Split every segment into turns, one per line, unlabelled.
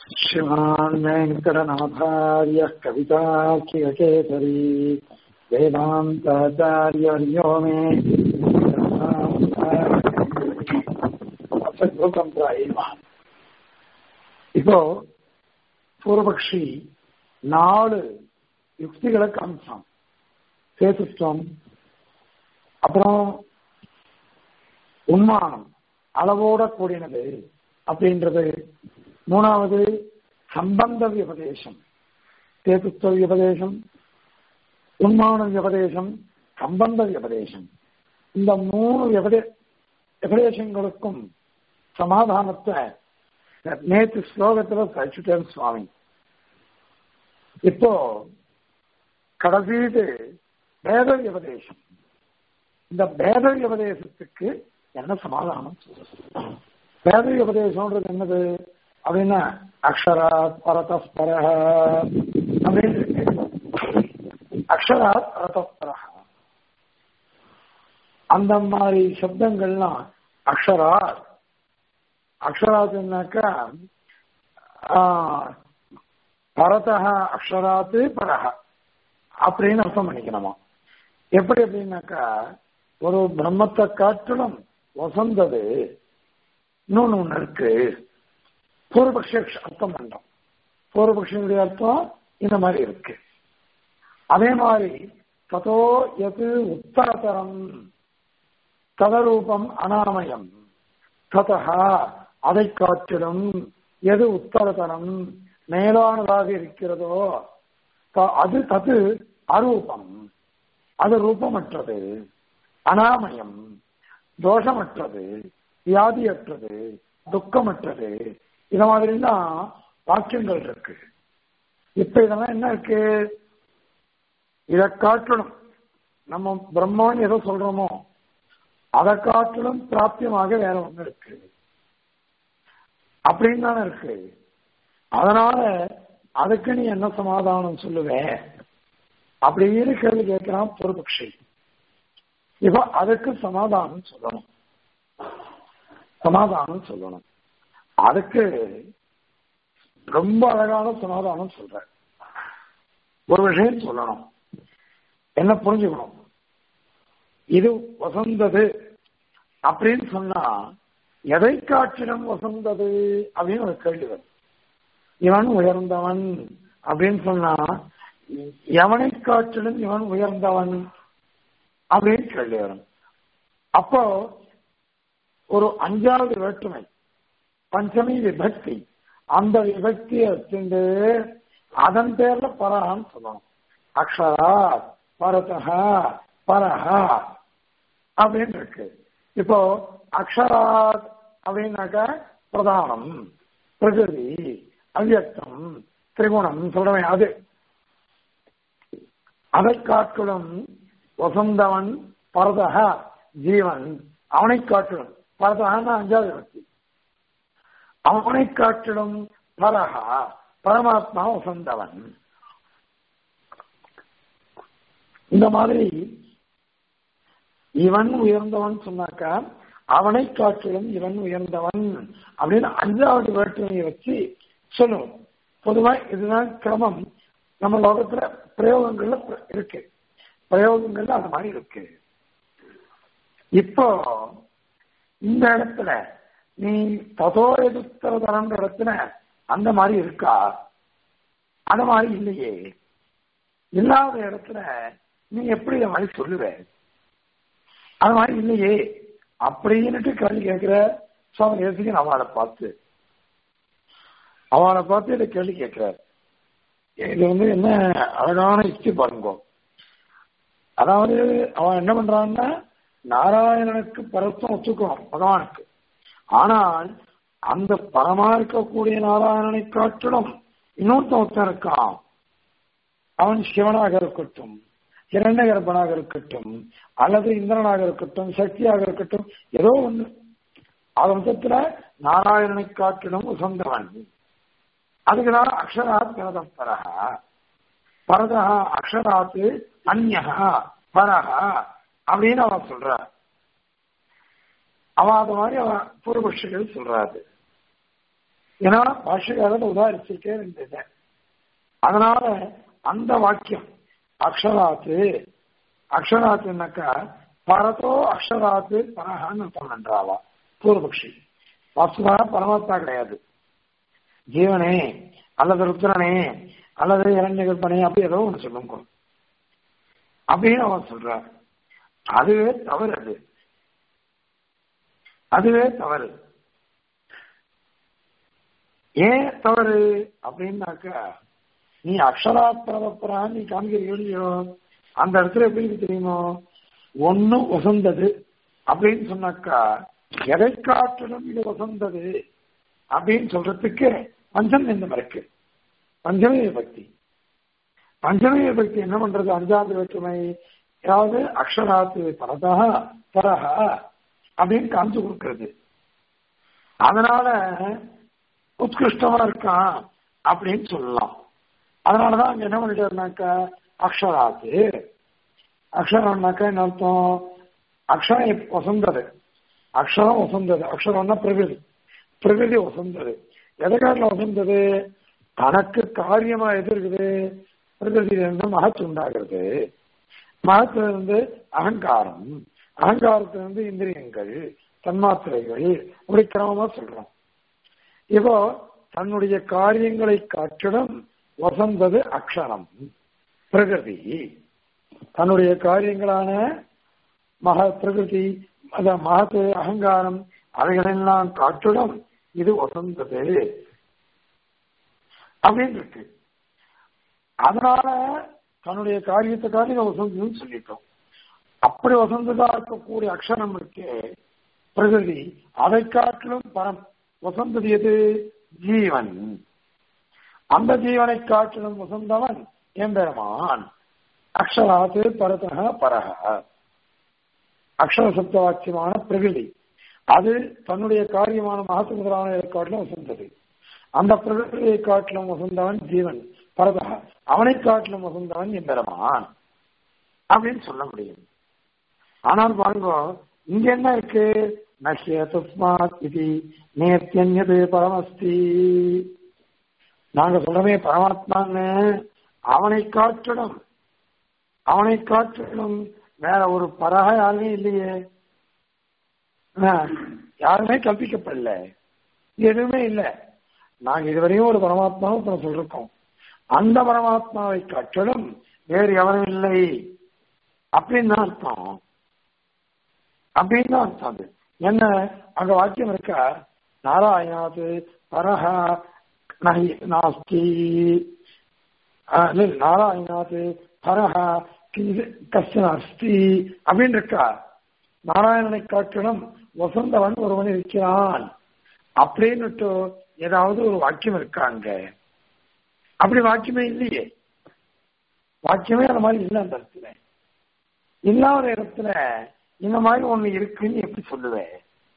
श्रीमान् वेङ्कटनाथार्यः कविताखिलकेसरी वेदान्ताचार्यवर्यो मे இப்போ பூர்வபக்ஷி நாலு யுக்திகளை காமிச்சான் சேத்துஷ்டம் அப்புறம் உண்மானம் அளவோட கூடினது அப்படின்றது மூணாவது சம்பந்த விபதேசம் சேத்துஸ்த விபதேசம் உண்மான விபதேசம் சம்பந்த விபதேசம் இந்த மூணு விபதே விபதேசங்களுக்கும் சமாதானத்தை நேற்று ஸ்லோகத்துல கழிச்சுட்டேன் சுவாமி இப்போ கடைசீது பேத விபதேசம் இந்த பேத விபதேசத்துக்கு என்ன சமாதானம் பேத உபதேசம்ன்றது என்னது அப்படின்னா அக்ஷராத் பரதஸ்பர அப்படின்னு அக்ஷராத் பரதஸ்பர அந்த மாதிரி சப்தங்கள்லாம் அக்ஷராத் அக்ஷராத்னாக்கா பரதக அக்ஷராத்து பரக அப்படின்னு அர்த்தம் பண்ணிக்கணுமா எப்படி அப்படின்னாக்கா ஒரு பிரம்மத்தை காட்டிலும் வசந்தது இன்னொன்னு ஒண்ணு இருக்கு பூர்வபக்ஷ அர்த்தம் பண்றோம் பூர்வபக்ஷனுடைய அர்த்தம் இந்த மாதிரி இருக்கு அதே மாதிரி ததோ எது உத்தரதரம் ததரூபம் அனாமயம் ததா அதை காட்டிலும் எது உத்தரதரம் மேலானதாக இருக்கிறதோ அது தது அரூபம் அது ரூபமற்றது அனாமயம் தோஷமற்றது வியாதியற்றது துக்கமற்றது இந்த மாதிரிலாம் வாக்கியங்கள் இருக்கு இப்ப இதெல்லாம் என்ன இருக்கு இதை காட்டணும் நம்ம பிரம்மான்னு எதோ சொல்றோமோ அதை காட்டிலும் பிராப்தியமாக வேற ஒண்ணு இருக்கு அப்படின்னு தானே இருக்கு அதனால அதுக்கு நீ என்ன சமாதானம் சொல்லுவ அப்படின்னு கேள்வி கேட்கிறான் பொறுபக்ஷி இப்ப அதுக்கு சமாதானம் சொல்லணும் சமாதானம் சொல்லணும் அதுக்கு ரொம்ப அழகான சமாதானம் சொல்ற ஒரு விஷயம் சொல்லணும் என்ன புரிஞ்சுக்கணும் இது வசந்தது அப்படின்னு சொன்னா எதை காற்றிலும் வசந்தது அப்படின்னு ஒரு கேள்வி வரும் இவன் உயர்ந்தவன் அப்படின்னு சொன்னா எவனை காற்றிலும் இவன் உயர்ந்தவன் அப்படின்னு கேள்வி வரும் அப்போ ஒரு அஞ்சாவது வேற்றுமை பஞ்சமி விபக்தி அந்த விபக்தியை வச்சுட்டு அதன் பேர்ல பரஹான்னு சொல்லணும் அக்ஷரா பரதா பரஹா அப்படின்னு இருக்கு இப்போ அக்ஷராத் அப்படின்னாக்கா பிரதானம் பிரகிருதி அவ்யக்தம் திரிகுணம் சொல்றவன் அது அதை காட்டிலும் வசந்தவன் பரதக ஜீவன் அவனை காட்டிலும் பரதகான அஞ்சாவது வச்சு அவனை காட்டிலும் பரகா பரமாத்மா வசந்தவன் இந்த மாதிரி இவன் உயர்ந்தவன் சொன்னாக்கா அவனை காட்டிலும் இவன் உயர்ந்தவன் அப்படின்னு அஞ்சாவது வேற்றுமையை வச்சு சொல்லுவோம் பொதுவா இதுதான் கிரமம் நம்ம லோகத்துல பிரயோகங்கள்ல இருக்கு பிரயோகங்கள்ல அது மாதிரி இருக்கு இப்போ இந்த இடத்துல நீ ததோ எதிர்த்தரன்ற இடத்துல அந்த மாதிரி இருக்கா அந்த மாதிரி இல்லையே இல்லாத இடத்துல நீ எப்படி இந்த மாதிரி சொல்லுவ அது மாதிரி இல்லையே அப்படின்னுட்டு கேள்வி கேட்கிற சுவாமி தேசிகன் அவளை பார்த்து அவளை பார்த்து இதை கேள்வி கேட்கிறார் இது வந்து என்ன அழகான யுக்தி பாருங்க அதாவது அவன் என்ன பண்றான்னா நாராயணனுக்கு பரத்துவம் ஒத்துக்கணும் பகவானுக்கு ஆனால் அந்த பரமா இருக்கக்கூடிய நாராயணனை காட்டிலும் இன்னொருத்தன் ஒருத்தன் இருக்கான் அவன் சிவனாக இருக்கட்டும் இரண்ட கர்ப்பனாக இருக்கட்டும் அல்லது இந்திரனாக இருக்கட்டும் சக்தியாக இருக்கட்டும் ஏதோ ஒண்ணு அதத்துல நாராயணனை காட்டிலும் உசந்தவன் அதுக்குதான் அக்ஷராத் பரதப்பரக பரதா அக்ஷராத்து அந்நகா பரகா அப்படின்னு அவன் சொல்ற அவன் அது மாதிரி அவன் பூர்வபக்ஷிகள் சொல்றாரு ஏன்னா பாஷகாரத்தை உதாரிச்சிருக்கே இருந்தது அதனால அந்த வாக்கியம் அக்ஷராத்து அக்ஷராத்துனாக்கா பரதோ அக்ஷராத்து பரஹான்னு அர்த்தம் பண்றாவா பூர்வபக்ஷி வசுதா பரமாத்மா கிடையாது ஜீவனே அல்லது ருத்ரனே அல்லது இரண்யகற்பனே அப்படி ஏதோ ஒன்று சொல்லுங்க அப்படின்னு அவன் சொல்றார் அதுவே தவறு அது அதுவே தவறு ஏன் தவறு அப்படின்னாக்கா நீ அக்ஷரா பரவப்பரா நீ காமிக்கிறீங்க இல்லையோ அந்த இடத்துல எப்படி இருக்கு தெரியுமோ ஒன்னும் வசந்தது அப்படின்னு சொன்னாக்கா எதை காட்டிலும் இது வசந்தது அப்படின்னு சொல்றதுக்கு பஞ்சம் எண்ணம் இருக்கு பஞ்சமி விபக்தி பஞ்சமி விபக்தி என்ன பண்றது அஞ்சாவது வேற்றுமை ஏதாவது அக்ஷராத்து பரதா பரஹா அப்படின்னு காமிச்சு கொடுக்கிறது அதனால உத்கிருஷ்டமா இருக்கான் அப்படின்னு சொல்லலாம் அதனாலதான் அங்க என்ன பண்ணிட்டாருனாக்கா அக்ஷராத்து அக்ஷரம்னாக்கா என்ன அர்த்தம் அக்ஷரம் வசந்தது அக்ஷரம் வசந்தது அக்ஷரம்னா பிரகிருதி பிரகிருதி வசந்தது எதற்காக வசந்தது தனக்கு காரியமா எது இருக்குது பிரகிருதியிலிருந்து மகத்து உண்டாகிறது மகத்திலிருந்து அகங்காரம் அகங்காரத்திலிருந்து இந்திரியங்கள் தன்மாத்திரைகள் அப்படி கிரமமா சொல்றோம் இப்போ தன்னுடைய காரியங்களை காட்டிடம் வசந்தது அக்ஷரம் பிரகிருதி தன்னுடைய காரியங்களான மக பிரகிருதி அத மகத்து அகங்காரம் அவைகளெல்லாம் காட்டிடம் இது வசந்தது அப்படின்னு இருக்கு அதனால தன்னுடைய காரியத்தை காரியம் வசந்ததுன்னு சொல்லிட்டோம் அப்படி வசந்ததா இருக்கக்கூடிய அக்ஷரம் இருக்கே பிரகிருதி அதை காட்டிலும் பரம் வசந்தது எது ஜீவன் அந்த ஜீவனை காட்டிலும் வசந்தவன் எம்பெருமான் அக்ஷராத்து பரதக பரக அக்ஷர சப்த வாக்கியமான பிரகிருதி அது தன்னுடைய காரியமான மகத்து முதலான காட்டிலும் வசந்தது அந்த பிரகிருதியை காட்டிலும் வசந்தவன் ஜீவன் பரதக அவனை காட்டிலும் வசந்தவன் எம்பெருமான் அப்படின்னு சொல்ல முடியும் ஆனால் பாருங்க இங்க என்ன இருக்கு நஷ்ய தஸ்மாத் இது நேர்த்தியது பரமஸ்தி நாங்க சொல்றமே பரமாத்மான்னு அவனை காட்டிடும் அவனை காட்டிடும் வேற ஒரு பரக யாருமே இல்லையே யாருமே கற்பிக்கப்படல எதுவுமே இல்லை நாங்க இதுவரையும் ஒரு பரமாத்மாவை சொல்லிருக்கோம் அந்த பரமாத்மாவை காட்டிலும் வேறு எவரும் இல்லை அப்படின்னு தான் அர்த்தம் அப்படின்னு தான் அர்த்தம் அது என்ன அங்க வாக்கியம் இருக்கா நாராயணாது பரஹா நகி நாஸ்தி நாராயணாது பரஹா கஷ்டன் அஸ்தி அப்படின்னு இருக்கா நாராயணனை காட்டிலும் வசந்தவன் ஒருவன் இருக்கிறான் அப்படின்னுட்டு ஏதாவது ஒரு வாக்கியம் இருக்கா அங்க அப்படி வாக்கியமே இல்லையே வாக்கியமே அந்த மாதிரி இல்லை அந்த இடத்துல இல்லாத இடத்துல இந்த மாதிரி ஒண்ணு இருக்குன்னு எப்படி சொல்லுவேன்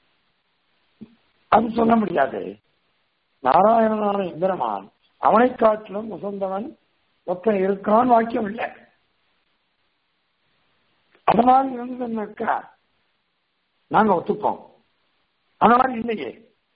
அது சொல்ல முடியாது நாராயணனான இந்திரமான் அவனை காட்டிலும் முசந்தவன் ஒருத்தன் இருக்கான் வாக்கியம் இல்லை அந்த மாதிரி இருந்ததுன்னாக்கா நாங்க ஒத்துப்போம் அந்த மாதிரி இல்லையே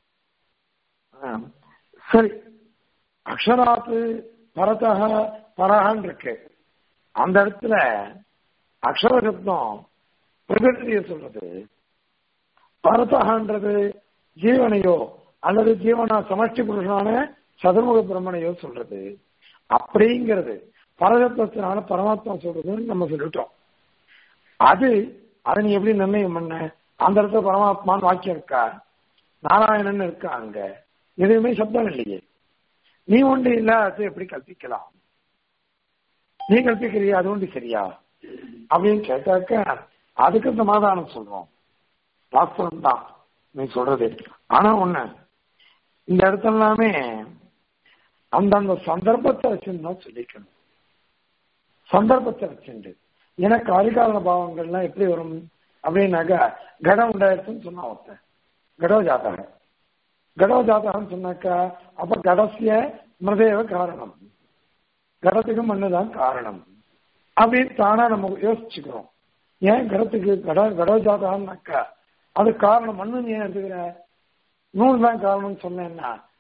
சரி அக்ஷராத்து பரதக பரகன் இருக்கு அந்த இடத்துல அக்ஷர சப்தம் பிரகிருதியை சொல்றது பரதகன்றது ஜீவனையோ அல்லது ஜீவனா சமஷ்டி புருஷனான சதுர்முக பிரம்மனையோ சொல்றது அப்படிங்கிறது பரதத்துவத்தினால பரமாத்மா சொல்றதுன்னு நம்ம சொல்லிட்டோம் அது அதை நீ எப்படி நிர்ணயம் பண்ண அந்த இடத்துல பரமாத்மான்னு வாக்கியம் இருக்கா நாராயணன் இருக்கா அங்க எதுவுமே சப்தம் இல்லையே நீ ஒன்று இல்ல அது எப்படி கல்பிக்கலாம் நீ கல்பிக்கிறியா அது ஒன்று சரியா அப்படின்னு கேட்டாக்க அதுக்கு சமாதானம் சொல்றோம் வாஸ்தவம் தான் நீ சொல்றது ஆனா ஒண்ணு இந்த இடத்துல எல்லாமே அந்தந்த சந்தர்ப்பத்தை வச்சுன்னு சொல்லிக்கணும் சந்தர்ப்பத்தை வச்சுண்டு ஏன்னா காரிகால பாவங்கள்லாம் எப்படி வரும் அப்படின்னாக்கா கடம் உண்டாயிருச்சுன்னு சொன்னா ஒருத்தன் கடோ ஜாதகம் கடோ ஜாதகம் சொன்னாக்கா அப்ப கடசிய மிருதேவ காரணம் கடத்துக்கு மண்ணுதான் காரணம் அப்படின்னு தானா நம்ம யோசிச்சுக்கிறோம் ஏன் கடத்துக்கு கட கடோ ஜாதகம்னாக்கா அது காரணம் மண்ணு நீ ஏன் எடுத்துக்கிற நூல் தான் காரணம்னு சொன்னேன்னா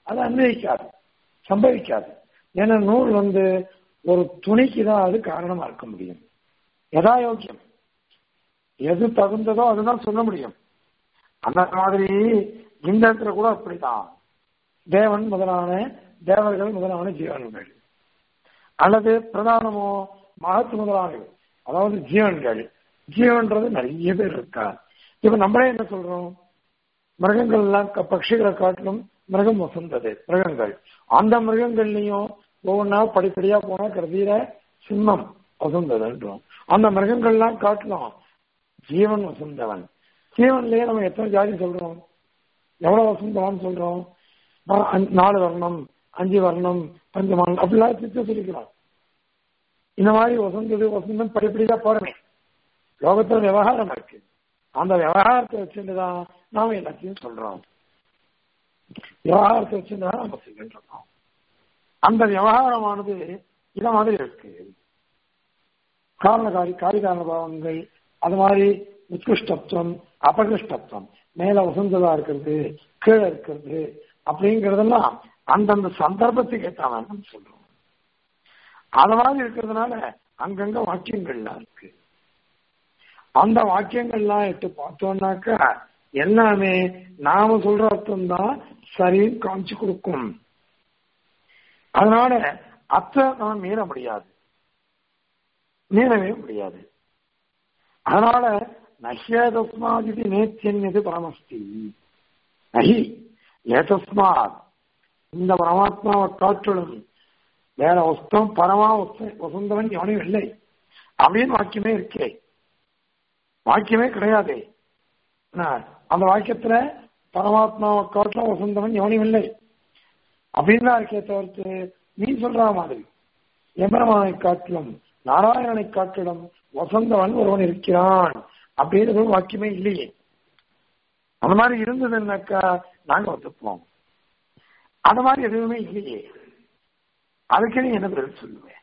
அது அன்வயிக்காது சம்பவிக்காது ஏன்னா நூல் வந்து ஒரு துணிக்கு தான் அது காரணமா இருக்க முடியும் எதா யோக்கியம் எது தகுந்ததோ அதுதான் சொல்ல முடியும் அந்த மாதிரி இந்த இடத்துல கூட அப்படிதான் தேவன் முதலான தேவர்கள் முதலான ஜீவன்கள் அல்லது பிரதானமோ மகத்து முதலானவை அதாவது ஜீவன்கள் ஜீவன்றது நிறைய பேர் இருக்கா இப்ப நம்மளே என்ன சொல்றோம் மிருகங்கள் எல்லாம் பட்சிகளை காட்டிலும் மிருகம் வசந்தது மிருகங்கள் அந்த மிருகங்கள்லயும் ஒவ்வொன்றா படிப்படியா போனா கருதியில சிம்மம் வசந்ததுன்றோம் அந்த மிருகங்கள்லாம் காட்டலாம் ஜீவன் வசந்தவன் ஜீவன்லயே நம்ம எத்தனை ஜாதி சொல்றோம் எவ்வளவு வசந்தவான்னு சொல்றோம் நாலு வர்ணம் அஞ்சு வர்ணம் பஞ்சமானம் அப்படிலாம் பிரிச்சு சொல்லிக்கிறோம் இந்த மாதிரி வசந்தது வசந்தம் படிப்படியா போறமே லோகத்துல விவகாரம் இருக்கு அந்த விவகாரத்தை வச்சுட்டுதான் நாம எல்லாத்தையும் சொல்றோம் விவகாரத்தை வச்சுதான் நம்ம செய்கின்றோம் அந்த விவகாரமானது இத மாதிரி இருக்கு காரணகாரி காரிகாரண பாவங்கள் அது மாதிரி உத்கிருஷ்டத்துவம் அபகிருஷ்டத்துவம் மேல வசந்ததா இருக்கிறது கீழே இருக்கிறது அப்படிங்கறதெல்லாம் அந்தந்த சந்தர்ப்பத்துக்கு ஏற்ற மாதிரி சொல்றோம் அது மாதிரி இருக்கிறதுனால அங்கங்க வாக்கியங்கள்லாம் இருக்கு அந்த வாக்கியங்கள்லாம் எடுத்து பார்த்தோம்னாக்கா எல்லாமே நாம சொல்ற அர்த்தம் தான் சரின்னு காமிச்சு கொடுக்கும் அதனால அத்தை நம்ம மீற முடியாது மீறவே முடியாது அதனால நஹ்யதஸ்மாதிதி நேத்தியன்யது பரமஸ்தி நஹி ஏதஸ்மாத் இந்த பரமாத்மாவை காற்றுடன் வேற வஸ்தம் பரமா வசந்தவன் எவனையும் இல்லை அப்படின்னு வாக்கியமே இருக்கே வாக்கியமே கிடையாது அந்த வாக்கியத்துல பரமாத்மாவை காட்டிலும் வசந்தவன் எவனையும் இல்லை அப்படின்னு தான் இருக்கே தவிர்த்து நீ சொல்ற மாதிரி எம்பரமானை காட்டிலும் நாராயணனை காட்டிலும் வசந்தவன் ஒருவன் இருக்கிறான் அப்படின்னு வாக்கியமே இல்லையே அந்த மாதிரி இருந்ததுன்னாக்கா நாங்க ஒத்துப்போம் அந்த மாதிரி எதுவுமே இல்லையே அதுக்கு நீ என்ன பதில் சொல்லுவேன்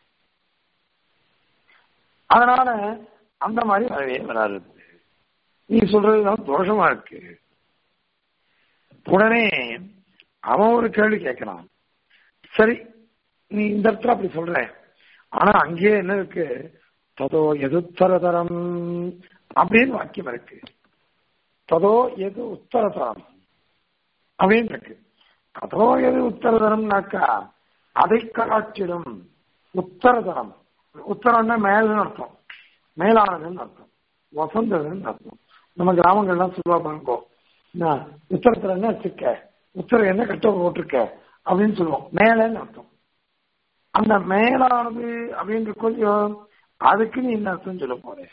அதனால அந்த மாதிரி வரவே வராது நீ சொல்றதுதான் தோஷமா இருக்கு உடனே அவன் ஒரு கேள்வி கேட்கறான் சரி நீ இந்த இடத்துல அப்படி சொல்ற ஆனா அங்கேயே என்ன இருக்கு ததோ எதுத்தரதரம் அப்படின்னு வாக்கியம் இருக்கு ததோ எது உத்தரதரம் அப்படின்னு இருக்கு ததோ எது உத்தரதரம்னாக்கா அதை காட்டிடும் உத்தரதரம் உத்தரம்னா மேலன்னு அர்த்தம் மேலானதுன்னு அர்த்தம் வசந்ததுன்னு அர்த்தம் நம்ம கிராமங்கள்லாம் சொல்லுவா பாருங்கோ உத்தரத்துல என்ன வச்சிருக்க உத்தரம் என்ன கட்ட போட்டிருக்க அப்படின்னு சொல்லுவோம் மேலன்னு அர்த்தம் அந்த மேலானது அப்படின்ற கொஞ்சம் அதுக்கு நீ என்ன அர்த்தம் சொல்ல போறேன்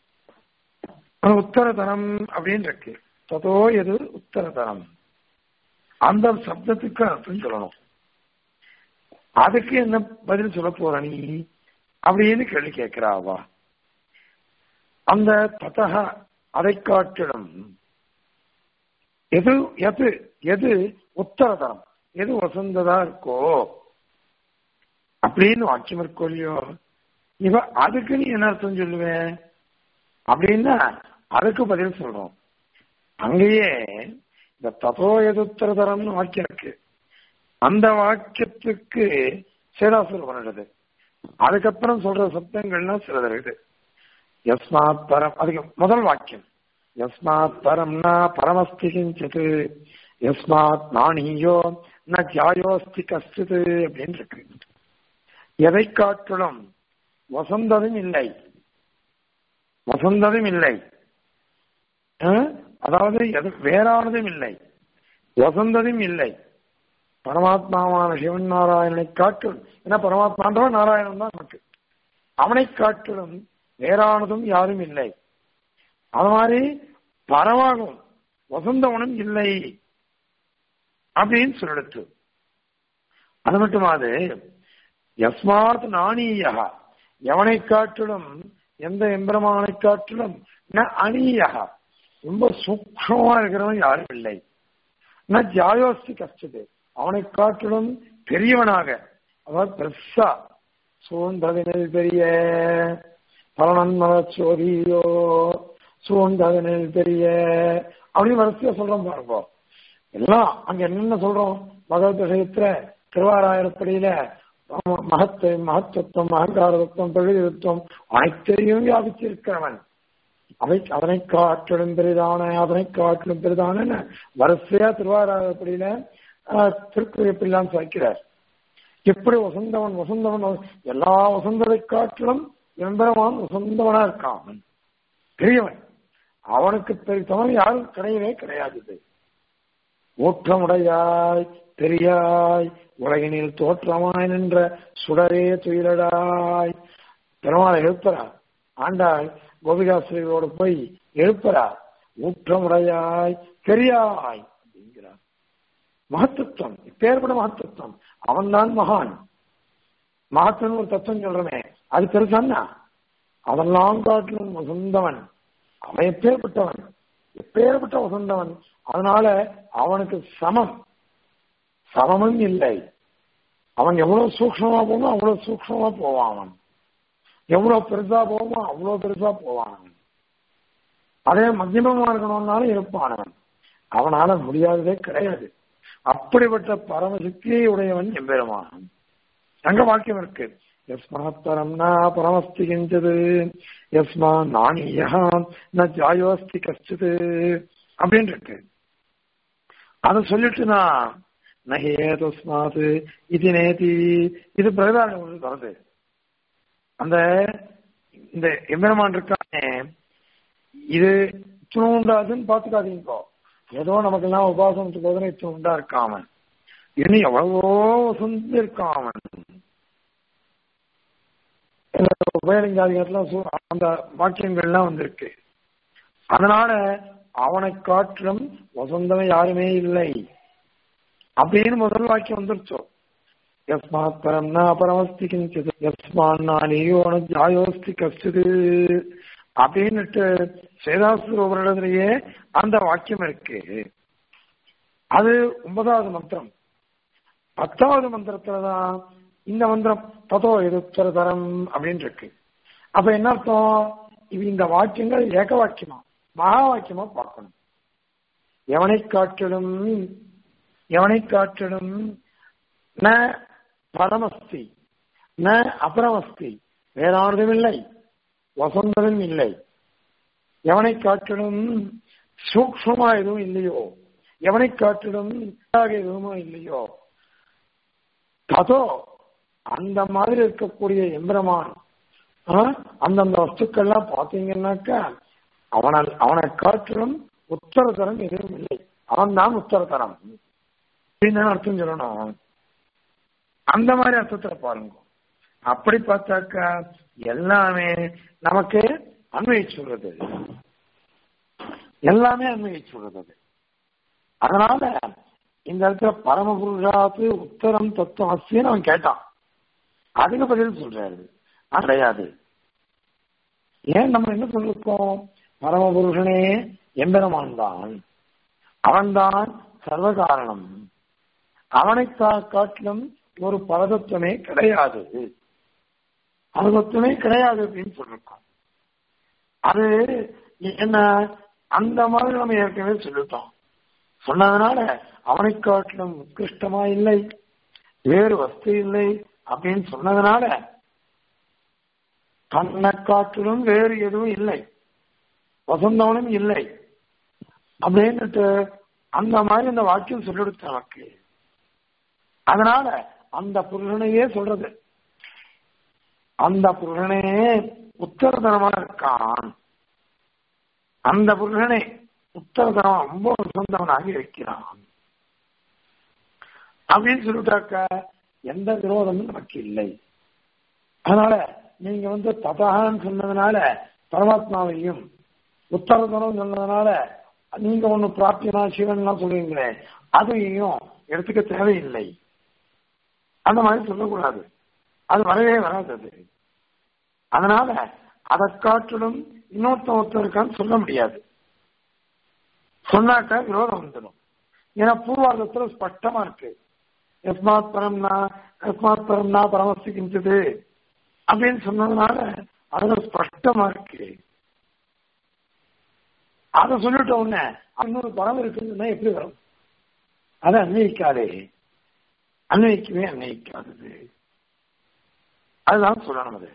உத்தரதனம் அப்படின்னு இருக்கு ததோ எது உத்தரதனம் அந்த சப்தத்துக்கு அர்த்தம் சொல்லணும் அதுக்கு என்ன பதில் சொல்ல போற நீ அப்படின்னு கேள்வி கேட்கிறாவா அந்த ததக அதை காட்டிடும் எது எது எது உத்தரதரம் எது வசந்ததா இருக்கோ அப்படின்னு வாக்கியம் இருக்கோ இல்லையோ இவ அதுக்கு நீ என்ன அர்த்தம் சொல்லுவேன் அப்படின்னா அதுக்கு பதில் சொல்றோம் அங்கேயே இந்த ததோ எதுத்தரதரம்னு வாக்கியம் இருக்கு அந்த வாக்கியத்துக்கு சேதாசுரம் பண்ணிடுது அதுக்கப்புறம் சொல்ற சப்தங்கள்லாம் சிலது இருக்குது யஸ்மாத் பரம் அதுக்கு முதல் வாக்கியம் யஸ்மாத் பரம்னா பரமஸ்தி கிஞ்சித் யஸ்மாத் நாணியோ ந ஜாயோஸ்தி கஷ்டித் அப்படின்னு இருக்கு எதை காட்டிலும் வசந்ததும் இல்லை வசந்ததும் இல்லை அதாவது எது வேறானதும் இல்லை வசந்ததும் இல்லை பரமாத்மாவான சிவன் நாராயணனை காட்டிலும் ஏன்னா பரமாத்மான்றவன் நாராயணன் தான் நமக்கு அவனை காட்டிலும் வேறானதும் யாரும் இல்லை அது மாதிரி பரமாகும் வசந்தவனும் இல்லை அப்படின்னு சொல்லிடுச்சு அது மட்டுமாது யஸ்மாத் நாணீயா எவனை காட்டிலும் எந்த எம்பிரமானை காட்டிலும் ந அணியா ரொம்ப சூக்ஷமா இருக்கிறவன் யாரும் இல்லை ந ஜாயோஸ்தி கஷ்டது அவனை காட்டிலும் பெரியவனாக அதாவது பெருசா சூழ்ந்ததினில் பெரிய பலனன்மல சோதியோ சூழ்ந்ததினில் பெரிய அப்படின்னு வரிசையா சொல்றோம் பாருங்க எல்லாம் அங்க என்னென்ன சொல்றோம் பகவத் விஷயத்துல திருவாராயிரப்படியில மகத்தை மகத்துவம் அகங்காரத்துவம் பிரகிருத்துவம் அனைத்தையும் வியாபிச்சிருக்கிறவன் அவை அதனை காட்டிலும் பெரிதான அதனை காட்டிலும் பெரிதான வரிசையா திருவாராயப்படியில திருக்குறிப்பில்லாம் சாய்க்கிறார் எப்படி வசந்தவன் வசந்தவன் எல்லா வசந்ததை காட்டிலும் எம்பெருமான் வசந்தவனா இருக்கான் பெரியவன் அவனுக்கு பெருத்தவன் யாரும் கிடையவே கிடையாது ஊற்றமுடையாய் பெரியாய் உலகினில் தோற்றமாய் நின்ற சுடரே துயிலடாய் பெருமாளை எழுப்புறார் ஆண்டாள் கோபிகாசிரியரோடு போய் எழுப்புறார் ஊற்றமுடையாய் பெரியாய் அப்படிங்கிறார் மகத்துவம் இப்பேற்பட மகத்துவம் அவன்தான் மகான் மகத்துவம் ஒரு தத்துவம் சொல்றமே அது பெருசான்னா அவெல்லாம் காட்டிலும் வசந்தவன் அவன் எப்பேற்பட்டவன் எப்பேற்பட்ட வசந்தவன் அதனால அவனுக்கு சமம் சமமும் இல்லை அவன் எவ்வளவு சூக்ஷமா போகணும் அவ்வளவு சூக்ஷமா போவான் அவன் எவ்வளவு பெருசா போவோமோ அவ்வளவு பெருசா போவான் அவன் அதே மத்தியமமா இருக்கணும்னாலும் இருப்பான் அவன் அவனால முடியாததே கிடையாது அப்படிப்பட்ட பரமசக்தியை உடையவன் எம்பெருமான் அங்க வாக்கியம் இருக்கு எஸ்மாத் பரம் ந பரமஸ்தி கிஞ்சது எஸ்மா நானியா ந ஜாயோஸ்தி கஷ்டது அப்படின்னு இருக்கு அதை சொல்லிட்டு நான் நகே தஸ்மாத் இது நேதி இது பிரதான வருது அந்த இந்த எம்பெருமான் இருக்கானே இது இத்தனை உண்டாதுன்னு பாத்துக்காதீங்க ஏதோ நமக்கெல்லாம் உபாசனத்துக்கு போதும் இத்தனை உண்டா இருக்காமன் இன்னும் எவ்வளவோ வசந்து இருக்கான் அவன் உபயலிங்காதிகாரத்துல அந்த வாக்கியங்கள்லாம் வந்திருக்கு அதனால அவனை காட்டிலும் வசந்தவன் யாருமே இல்லை அப்படின்னு முதல் வாக்கியம் வந்துருச்சோ யஸ்மாத் பரம் ந பரமஸ்தி கிஞ்சிது யஸ்மான் நானியோன ஜாயோஸ்தி கஷ்டது அப்படின்னுட்டு சேதாசுரவரிடத்திலேயே அந்த வாக்கியம் இருக்கு அது ஒன்பதாவது மந்திரம் பத்தாவது மந்திரத்துலதான் இந்த மந்திரம் ததோ எதுத்தர தரம் அப்படின்னு இருக்கு அப்ப என்ன அர்த்தம் இது இந்த வாக்கியங்கள் ஏக வாக்கியமா மகா வாக்கியமா பார்க்கணும் எவனை காட்டிலும் எவனை காட்டிலும் ந பரமஸ்தி ந அபரமஸ்தி வேறானதும் இல்லை வசந்ததும் இல்லை எவனை காட்டிலும் சூக்ஷமா எதுவும் இல்லையோ எவனை காட்டிலும் எதுவுமோ இல்லையோ அதோ அந்த மாதிரி இருக்கக்கூடிய எம்பிரமான் அந்தந்த வஸ்துக்கள்லாம் பார்த்தீங்கன்னாக்கா அவனை அவனை காட்டிலும் உத்தரதரம் எதுவும் இல்லை அவன் தான் உத்தரதரம் அப்படின்னு அர்த்தம் சொல்லணும் அந்த மாதிரி அர்த்தத்துல பாருங்க அப்படி பார்த்தாக்கா எல்லாமே நமக்கு அன்வயி சொல்றது எல்லாமே அன்வயி சொல்றது அதனால இந்த இடத்துல பரமபுருஷாத்து உத்தரம் தத்துவம் அஸ்தின்னு அவன் கேட்டான் அதுக்கு பதில் சொல்றாரு கிடையாது ஏன் நம்ம என்ன சொல்லிருக்கோம் பரமபுருஷனே எம்பெருமான் தான் அவன்தான் சர்வ காரணம் அவனை காட்டிலும் ஒரு பரதத்துவமே கிடையாது பரதத்துவமே கிடையாது அப்படின்னு சொல்லிருக்கோம் அது என்ன அந்த மாதிரி நம்ம ஏற்கனவே சொல்லிட்டோம் சொன்னதுனால அவனை காட்டிலும் உத்கிருஷ்டமா இல்லை வேறு வஸ்து இல்லை அப்படின்னு சொன்னதுனால தன்னை காட்டிலும் வேறு எதுவும் இல்லை வசந்தவனும் இல்லை அப்படின்னுட்டு அந்த மாதிரி அந்த வாக்கியம் சொல்லிடுச்சு நமக்கு அதனால அந்த புருஷனையே சொல்றது அந்த புருஷனே உத்தரதனமா இருக்கான் அந்த புருஷனை உத்தரதனம் ரொம்ப சொந்தவனாகி வைக்கிறான் அப்படின்னு சொல்லிட்டாக்க எந்த விரோதமும் நமக்கு இல்லை அதனால நீங்க வந்து ததான்னு சொன்னதுனால பரமாத்மாவையும் உத்தரதனம் சொன்னதுனால நீங்க ஒண்ணு பிராப்தியனா சிவன்லாம் சொல்றீங்களே அதையும் எடுத்துக்க தேவையில்லை அந்த மாதிரி சொல்லக்கூடாது அது வரவே வராது அது அதனால அதை காட்டிலும் இன்னொருத்தன் ஒருத்தர் இருக்கான்னு சொல்ல முடியாது சொன்னாக்கா விரோதம் வந்துடும் ஏன்னா பூர்வார்த்தத்துல ஸ்பஷ்டமா இருக்கு எஸ்மாத் பரம்னா எஸ்மாத் பரம்னா பரமஸ்திக்கின்றது அப்படின்னு சொன்னதுனால அதுல ஸ்பஷ்டமா இருக்கு அதை சொல்லிட்ட உடனே இன்னொரு பரம் இருக்குன்னு எப்படி வரும் அதை அன்வயிக்காதே அன்வைக்கவே அன்வைக்காதது அதுதான் சொல்லணும் அது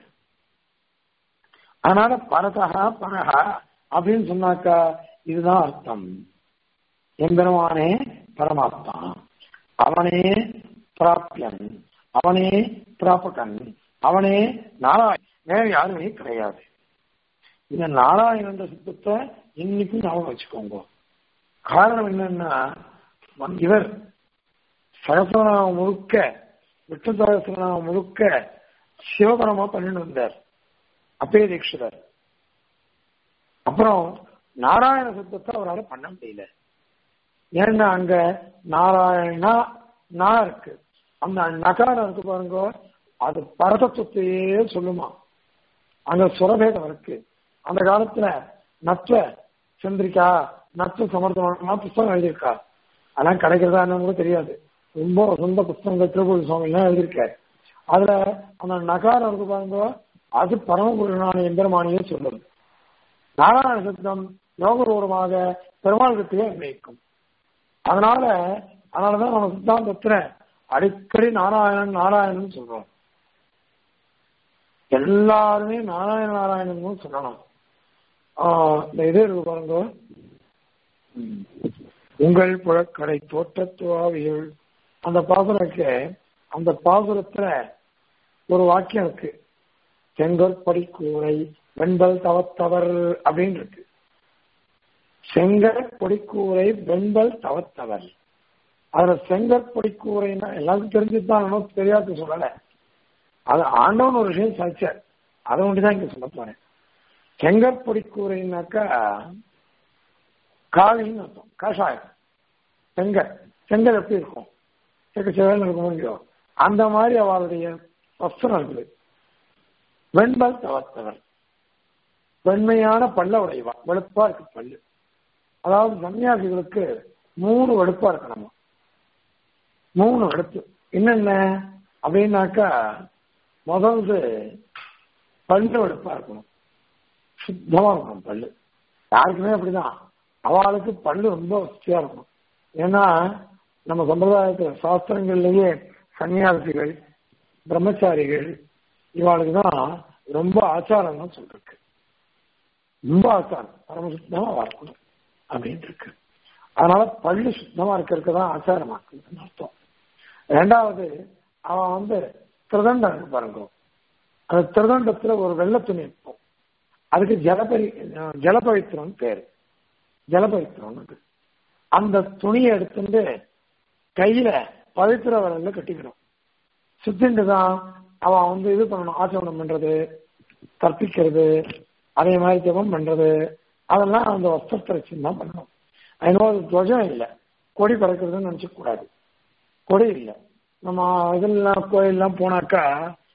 அதனால பரதகா பரஹா அப்படின்னு சொன்னாக்கா இதுதான் அர்த்தம் எம்பெருமானே பரமாத்மா அவனே பிராப்தியன் அவனே பிராபகன் அவனே நாராயண் வேற யாருமே கிடையாது இந்த நாராயணன் சித்தத்தை இன்னைக்கும் ஞாபகம் வச்சுக்கோங்க காரணம் என்னன்னா இவர் சகசரநாமம் முழுக்க விஷ்ணு சகசரநாமம் முழுக்க சிவபரமா பண்ணிட்டு வந்தார் அப்பே தீட்சிதர் அப்புறம் நாராயண சித்தத்தை அவரால் பண்ண முடியல ஏன்னா அங்க நாராயணா நா இருக்கு அந்த நகாரம் இருக்கு பாருங்க அது பரதத்துவத்தையே சொல்லுமா அங்க சுரபேதம் இருக்கு அந்த காலத்துல நத்வ சந்திரிக்கா நத்வ சமர்த்தமா புஸ்தகம் எழுதியிருக்கா அதெல்லாம் கிடைக்கிறதா என்னன்னு கூட தெரியாது ரொம்ப சொந்த புஸ்தகங்கள் திருப்பூர் சுவாமி எல்லாம் எழுதியிருக்காரு அதுல அந்த நகாரம் இருக்கு பாருங்க அது பரமபுருஷனான எந்திரமானியே சொல்லுது நாராயண சித்தம் யோகபூர்வமாக பெருமாள் கிட்டே அன்வைக்கும் அதனால அதனாலதான் நம்ம சித்தாந்தத்துல அடிக்கடி நாராயணன் நாராயணன் சொல்றோம் எல்லாருமே நாராயண நாராயணன் சொல்லணும் இந்த இது இருக்கு பாருங்க உங்கள் புழக்கடை தோட்டத்துவாவியல் அந்த பாசுரக்கு அந்த பாசுரத்துல ஒரு வாக்கியம் இருக்கு செங்கற்படி கூரை வெண்பல் தவத்தவர் அப்படின்னு இருக்கு செங்கற் பொடிக்கூரை வெண்பல் தவத்தவர் அதுல செங்கற் பொடிக்கூரைன்னா எல்லாருக்கும் தெரிஞ்சுதான் நமக்கு தெரியாது சொல்லல அது ஆண்டவன் ஒரு விஷயம் சாதிச்சார் அதை ஒன்றுதான் இங்க சொல்ல போறேன் செங்கற் பொடிக்கூரைனாக்கா காவின்னு அர்த்தம் கஷாயம் செங்கல் செங்கல் எப்படி இருக்கும் செக்க செவல் இருக்கும் முடியும் அந்த மாதிரி அவளுடைய வஸ்திரம் இருக்குது வெண்பல் தவத்தவர் வெண்மையான பல்ல உடையவா வெளுப்பா இருக்கு பல்லு அதாவது சன்னியாசிகளுக்கு மூணு வெளுப்பா இருக்கணும் மூணு வெளுப்பு என்னென்ன அப்படின்னாக்கா முதல்து பல்லு வெளுப்பா இருக்கணும் சுத்தமா இருக்கணும் பல்லு யாருக்குமே அப்படிதான் அவளுக்கு பல்லு ரொம்ப வசதியா இருக்கும் ஏன்னா நம்ம சம்பிரதாயத்தில் சாஸ்திரங்கள்லயே சன்னியாசிகள் பிரம்மச்சாரிகள் இவாளுக்கு தான் ரொம்ப ஆச்சாரம் சொல்லிருக்கு ரொம்ப ஆச்சாரம் பரம சுத்தமா இருக்கணும் அப்படின்னு இருக்கு அதனால பள்ளி சுத்தமா இருக்கிறதுக்கு தான் ஆச்சாரமாக்குன்னு அர்த்தம் ரெண்டாவது அவன் வந்து திருதண்டம் இருக்கு பாருங்க அந்த திருதண்டத்துல ஒரு வெள்ள துணி இருக்கும் அதுக்கு ஜலபரி ஜலபவித்திரம் பேரு ஜலபவித்திரம் அந்த துணியை எடுத்துட்டு கையில பவித்திர விரல்ல கட்டிக்கணும் சுத்திட்டு தான் அவன் வந்து இது பண்ணணும் ஆச்சமனம் பண்றது கற்பிக்கிறது அதே மாதிரி ஜபம் பண்றது அதெல்லாம் அந்த வஸ்திரத்தை வச்சு தான் பண்ணணும் அதனால அது துவஜம் இல்லை கொடி பறக்கிறதுன்னு நினைச்ச கூடாது கொடி இல்லை நம்ம இதெல்லாம் கோயிலெல்லாம் போனாக்கா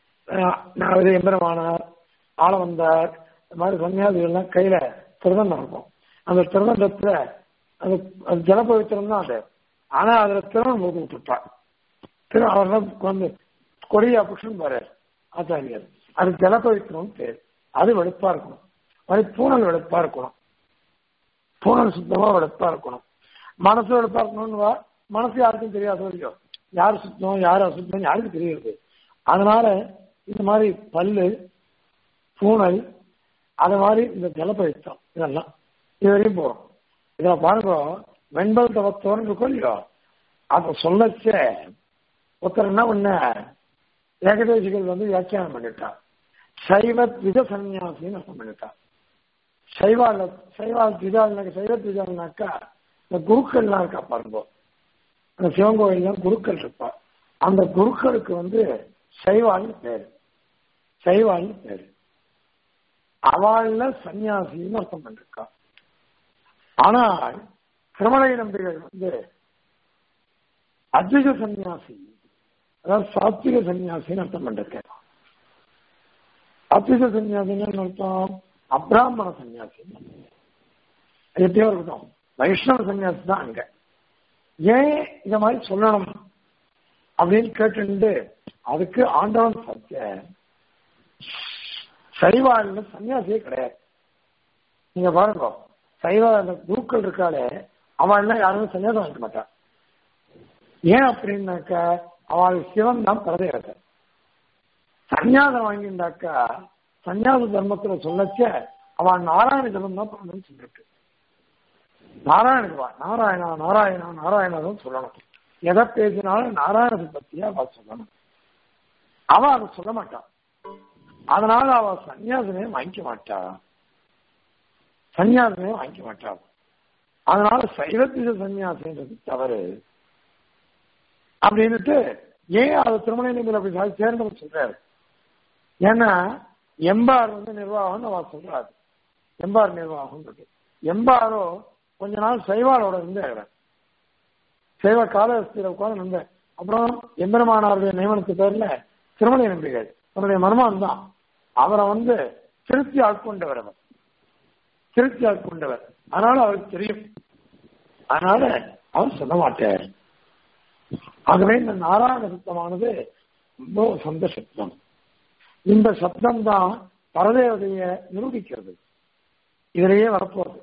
நான் இது எம்பெருமானார் ஆள வந்தார் இந்த மாதிரி சன்னியாசிகள்லாம் கையில திருதண்டம் இருக்கும் அந்த திருதண்டத்துல அது அது ஜலபவித்திரம் தான் அது ஆனா அதுல திருமணம் போட்டு விட்டுட்டார் திரு அவர் வந்து கொடியா புருஷன் பாரு ஆச்சாரியர் அது ஜலபவித்திரம் பேர் அது வெளுப்பா இருக்கணும் அது பூனல் வெளுப்பா இருக்கணும் பூனல் சுத்தமா வெளுப்பா இருக்கணும் மனசு வெளுப்பா இருக்கணும்னு மனசு யாருக்கும் தெரியாது இல்லையோ யார் சுத்தம் யார் அசுத்தம் யாருக்கு தெரியுது அதனால இந்த மாதிரி பல்லு பூனல் அது மாதிரி இந்த ஜலபவித்தம் இதெல்லாம் இது வரையும் போறோம் இதுல பாருங்க வெண்பல் தவத்தோன்னு இருக்கும் இல்லையோ அதை சொல்லச்ச ஒருத்தர் என்ன பண்ண ஏகதேசிகள் வந்து வியாக்கியானம் பண்ணிட்டான் சைவ வித சன்னியாசின்னு அர்த்தம் பண்ணிட்டான் சைவால சைவால் திதால்னாக்க சைவ திதால்னாக்கா இந்த குருக்கள்லாம் இருக்கா பாருங்க அந்த சிவங்கோயில்ல குருக்கள் இருப்பா அந்த குருக்களுக்கு வந்து சைவாள்னு பேரு சைவாள்னு பேரு அவள்ல சன்னியாசின்னு அர்த்தம் பண்ணிருக்கா ஆனால் திருமலை நம்பிகள் வந்து அத்விக சன்னியாசி அதாவது சாத்விக சன்னியாசின்னு அர்த்தம் பண்ணிருக்கேன் அத்விக சன்னியாசின்னு அர்த்தம் அப்ராமண சன்னியாசி எப்படியோ இருக்கட்டும் வைஷ்ணவ சன்னியாசி தான் அங்க ஏன் இந்த மாதிரி சொல்லணும் அப்படின்னு கேட்டு அதுக்கு ஆண்டவன் சத்திய சைவாழ்ல சன்னியாசியே கிடையாது நீங்க பாருங்க சைவ அந்த குருக்கள் இருக்காளே அவன் எல்லாம் யாருமே சன்னியாசம் வாங்கிக்க மாட்டான் ஏன் அப்படின்னாக்கா அவளுக்கு சிவன் தான் பரதேவதை சன்னியாசம் வாங்கிட்டாக்கா சன்னியாச தர்மத்துல சொல்லச்ச அவன் நாராயண ஜபம் தான் பண்ணணும்னு சொல்லிட்டு நாராயணவா நாராயணா நாராயணா நாராயணா தான் சொல்லணும் எதை பேசினாலும் நாராயணத்தை பத்தியா அவ சொல்லணும் அவ அதை சொல்ல மாட்டான் அதனால அவ சன்னியாசமே வாங்கிக்க மாட்டா சன்னியாசமே வாங்கிக்க மாட்டா அதனால சைவத்திச சன்னியாசம்ன்றது தவறு அப்படின்னுட்டு ஏன் அதை திருமண நிலையில் அப்படி சாதி சேர்ந்தவர் சொல்றாரு ஏன்னா எம்பார் வந்து நிர்வாகம்னு அவ சொல்றாரு எம்பார் நிர்வாகம் இருக்கு எம்பாரோ கொஞ்ச நாள் சைவாளோட இருந்தார் சைவ காலஹஸ்தியில உட்கார்ந்து இருந்தேன் அப்புறம் எம்பெருமானாருடைய நியமனத்து பேர்ல திருமலை நம்பிகள் தன்னுடைய மர்மான் தான் அவரை வந்து திருப்தி ஆட்கொண்டவர் அவர் திருப்தி ஆட்கொண்டவர் அதனால அவருக்கு தெரியும் அதனால அவர் சொல்ல மாட்டார் ஆகவே இந்த நாராயண சப்தமானது ரொம்ப சொந்த சப்தம் இந்த சப்தம் தான் பரதேவதைய நிரூபிக்கிறது இதிலேயே வரப்போகுது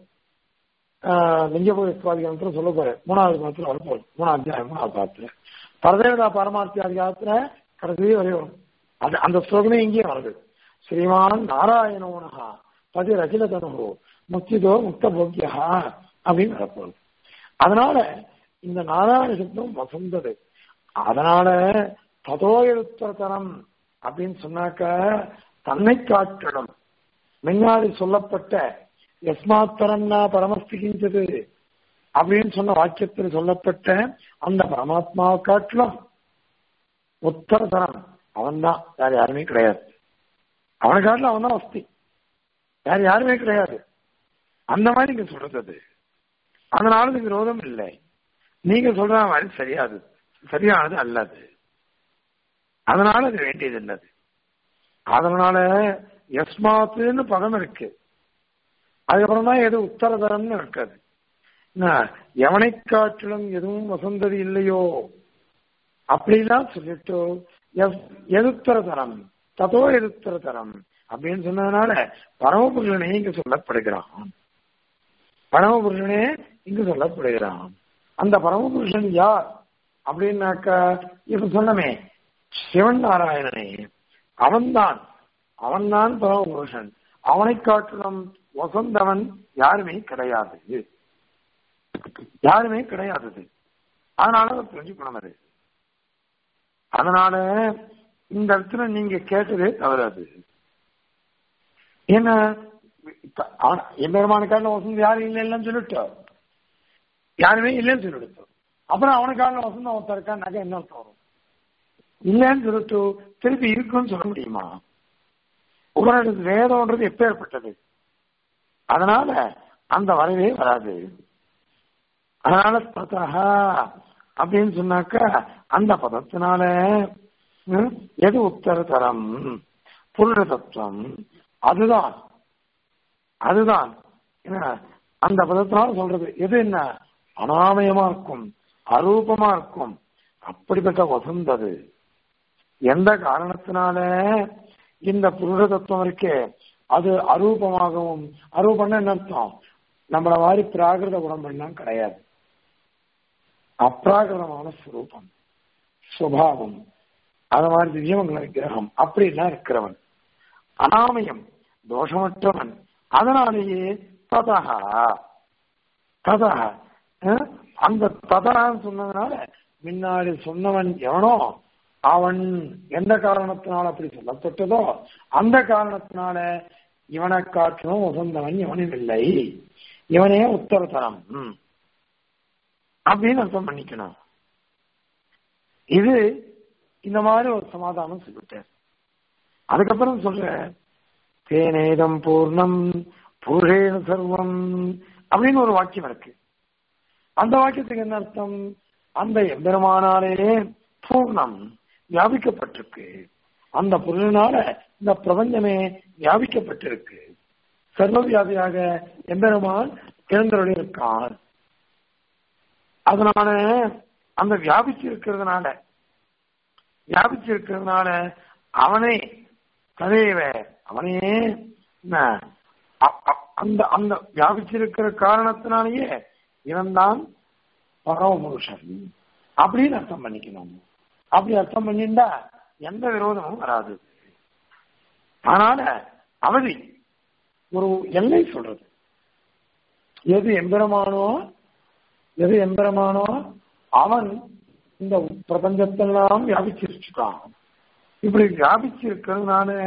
லிங்கபுர சொல்ல போறேன் மூணாவது பாத்திரம் வரப்போகுது மூணாவது அத்தியாயம் மூணாவது பாத்திரம் பரதேவதா பரமார்த்தி அதிகாரத்துல கடைசி வரை வரும் அது அந்த ஸ்லோகமே இங்கேயே வருது ஸ்ரீமான் நாராயணோனஹா பதி ரகில தனுகோ முக்திதோ முக்த போக்கியா அப்படின்னு வரப்போகுது அதனால இந்த நாராயண சப்தம் வசந்தது அதனால ததோ எழுத்தரம் அப்படின்னு சொன்னாக்க தன்னை காட்டணும் முன்னாடி சொல்லப்பட்ட எஸ்மாத்தரம்னா பரமஸ்திகின்றது அப்படின்னு சொன்ன வாக்கியத்தில் சொல்லப்பட்ட அந்த பரமாத்மாவை காட்டிலும் உத்தரதரம் அவன் தான் வேற யாருமே கிடையாது அவனை காட்டிலும் அவன் தான் வஸ்தி வேற யாருமே கிடையாது அந்த மாதிரி நீங்க சொல்றது அது அதனால இது விரோதம் இல்லை நீங்க சொல்ற மாதிரி சரியாது சரியானது அல்லது அதனால அது வேண்டியது இல்லது அதனால எஸ்மாத்துன்னு பதம் இருக்கு அதுக்கப்புறம் தான் எது உத்தரதரம்னு இருக்காது எவனை காட்டிலும் எதுவும் வசந்தது இல்லையோ அப்படிலாம் சொல்லிட்டு எதுத்தரதரம் ததோ எதுத்தரதரம் அப்படின்னு சொன்னதுனால பரமபுருஷனே இங்கு சொல்லப்படுகிறான் பரமபுருஷனே இங்கு சொல்லப்படுகிறான் அந்த பரமபுருஷன் யார் அப்படின்னாக்கா இப்ப சொன்னமே சிவன் நாராயணனே அவன்தான் அவன்தான் பரமபுருஷன் அவனை காட்டிலும் வசந்தவன் யாருமே கிடையாது யாருமே கிடையாது அதனால அதை புரிஞ்சுக்கணும் அது அதனால இந்த இடத்துல நீங்க கேட்டதே தவறாது ஏன்னா எம்பெருமான வசந்த் யாரும் இல்லை இல்லைன்னு சொல்லிட்டோம் யாருமே இல்லைன்னு சொல்லிடுச்சு அப்புறம் அவனுக்கான வசந்தம் ஒருத்தர் இருக்கான்னாக்க என்ன அர்த்தம் வரும் இல்லைன்னு சொல்லிட்டு திருப்பி இருக்குன்னு சொல்ல முடியுமா உங்களோட வேதம்ன்றது எப்ப ஏற்பட்டது அதனால அந்த வரவே வராது அதனால பதா அப்படின்னு சொன்னாக்க அந்த பதத்தினால எது உத்தர தரம் புருட தத்துவம் அதுதான் அதுதான் அந்த பதத்தினால சொல்றது எது என்ன அனாமயமா இருக்கும் அரூபமா இருக்கும் அப்படிப்பட்ட வசந்தது எந்த காரணத்தினால இந்த புருட தத்துவம் இருக்கே அது அரூபமாகவும் அரூபம்னா என்ன அர்த்தம் நம்மள மாதிரி பிராகிருத குணம் கிடையாது அப்ராகிருதமான ஸ்வரூபம் சுவாவம் அது மாதிரி திவ்யமங்கல விக்கிரகம் அப்படிலாம் இருக்கிறவன் அனாமயம் தோஷமற்றவன் அதனாலேயே ததா ததா அந்த ததான்னு சொன்னதுனால முன்னாடி சொன்னவன் எவனோ அவன் எந்த காரணத்தினால அப்படி சொல்லப்பட்டதோ அந்த காரணத்தினால இவனை காட்டிலும் உகந்தவன் இவனும் இல்லை இவனே உத்தரத்தரம் அப்படின்னு அர்த்தம் பண்ணிக்கணும் இது இந்த மாதிரி ஒரு சமாதானம் சொல்லிட்டேன் அதுக்கப்புறம் சொல்ற தேனேதம் பூர்ணம் பூரேன சர்வம் அப்படின்னு ஒரு வாக்கியம் இருக்கு அந்த வாக்கியத்துக்கு என்ன அர்த்தம் அந்த எம்பெருமானாலே பூர்ணம் வியாபிக்கப்பட்டிருக்கு அந்த பொருளினால இந்த பிரபஞ்சமே வியாபிக்கப்பட்டிருக்கு சர்வவியாபியாக எம்பெருமான் திறந்தருளி இருக்கான் அதனால அந்த வியாபிச்சு இருக்கிறதுனால வியாபிச்சு இருக்கிறதுனால அவனே ததேவ அவனே அந்த அந்த வியாபிச்சிருக்கிற காரணத்தினாலேயே இவன் தான் பரமபுருஷன் அப்படின்னு அர்த்தம் பண்ணிக்கணும் அப்படி அர்த்தம் பண்ணிண்டா எந்த விரோதமும் வராது அதனால அவதி ஒரு எல்லை சொல்றது எது எம்பெருமானோ எது எம்பெருமானோ அவன் இந்த பிரபஞ்சத்தெல்லாம் வியாபிச்சிருச்சுட்டான் இப்படி வியாபிச்சிருக்கிறது நானு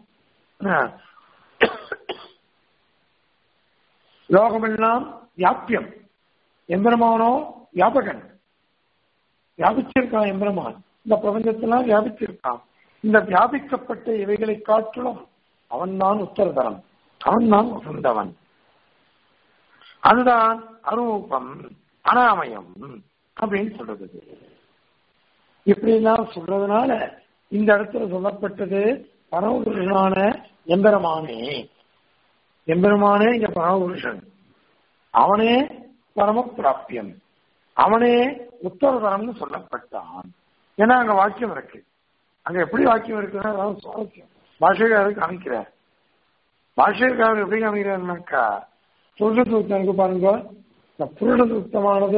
லோகமெல்லாம் வியாபியம் எம்பெருமானோ வியாபகன் வியாபிச்சிருக்கான் எம்பெருமான் இந்த பிரபஞ்சத்தெல்லாம் வியாபிச்சிருக்கான் இந்த வியாபிக்கப்பட்ட இவைகளை காட்டிலும் அவன் தான் உத்தரதரம் அவன் தான் வசந்தவன் அதுதான் அரூபம் அனாமயம் அப்படின்னு சொல்றது இப்படி எல்லாம் சொல்றதுனால இந்த இடத்துல சொல்லப்பட்டது பரமபுருஷனான எம்பெருமானே எம்பெருமானே இங்க பரமபுருஷன் அவனே பரம பிராப்தியம் அவனே உத்தரதரம்னு சொல்லப்பட்டான் ஏன்னா அங்க வாக்கியம் இருக்கு அங்க எப்படி வாக்கியம் இருக்குன்னா அதாவது சுவாரஸ்யம் பாஷைக்காரருக்கு காமிக்கிறார் பாஷைக்காரர் எப்படி காமிக்கிறாருனாக்கா புருஷ சூக்தம் இருக்கு பாருங்க இந்த புருஷ சூக்தமானது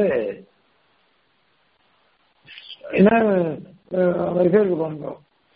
என்ன இது இருக்கு பாருங்க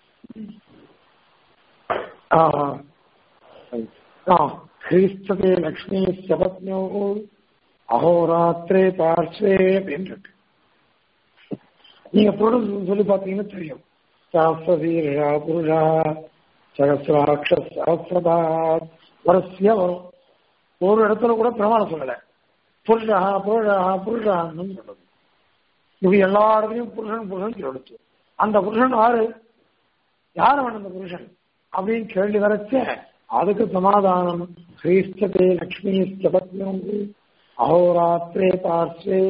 கிறிஸ்ததே லக்ஷ்மி சபத்னோ அகோராத்திரே பார்ஸ்வே அப்படின்னு இருக்கு நீங்க புருஷ சொல்லி பார்த்தீங்கன்னா தெரியும் சாஸ்திரா புருஷா சகசிராட்ச சகசிரபாத் வரசியா வரும் ஒரு இடத்துல கூட பிரமாணம் சொல்லல புருஷா புருஷா புருஷான்னு சொல்றது இது எல்லா இடத்துலயும் புருஷன் புருஷன் எடுத்து அந்த புருஷன் யாரு யார் அவன் அந்த புருஷன் அப்படின்னு கேள்வி வரைச்ச அதுக்கு சமாதானம் கிரீஸ்தே லக்ஷ்மி பத்னம் அஹோராத்திரே பார்ஸ்வே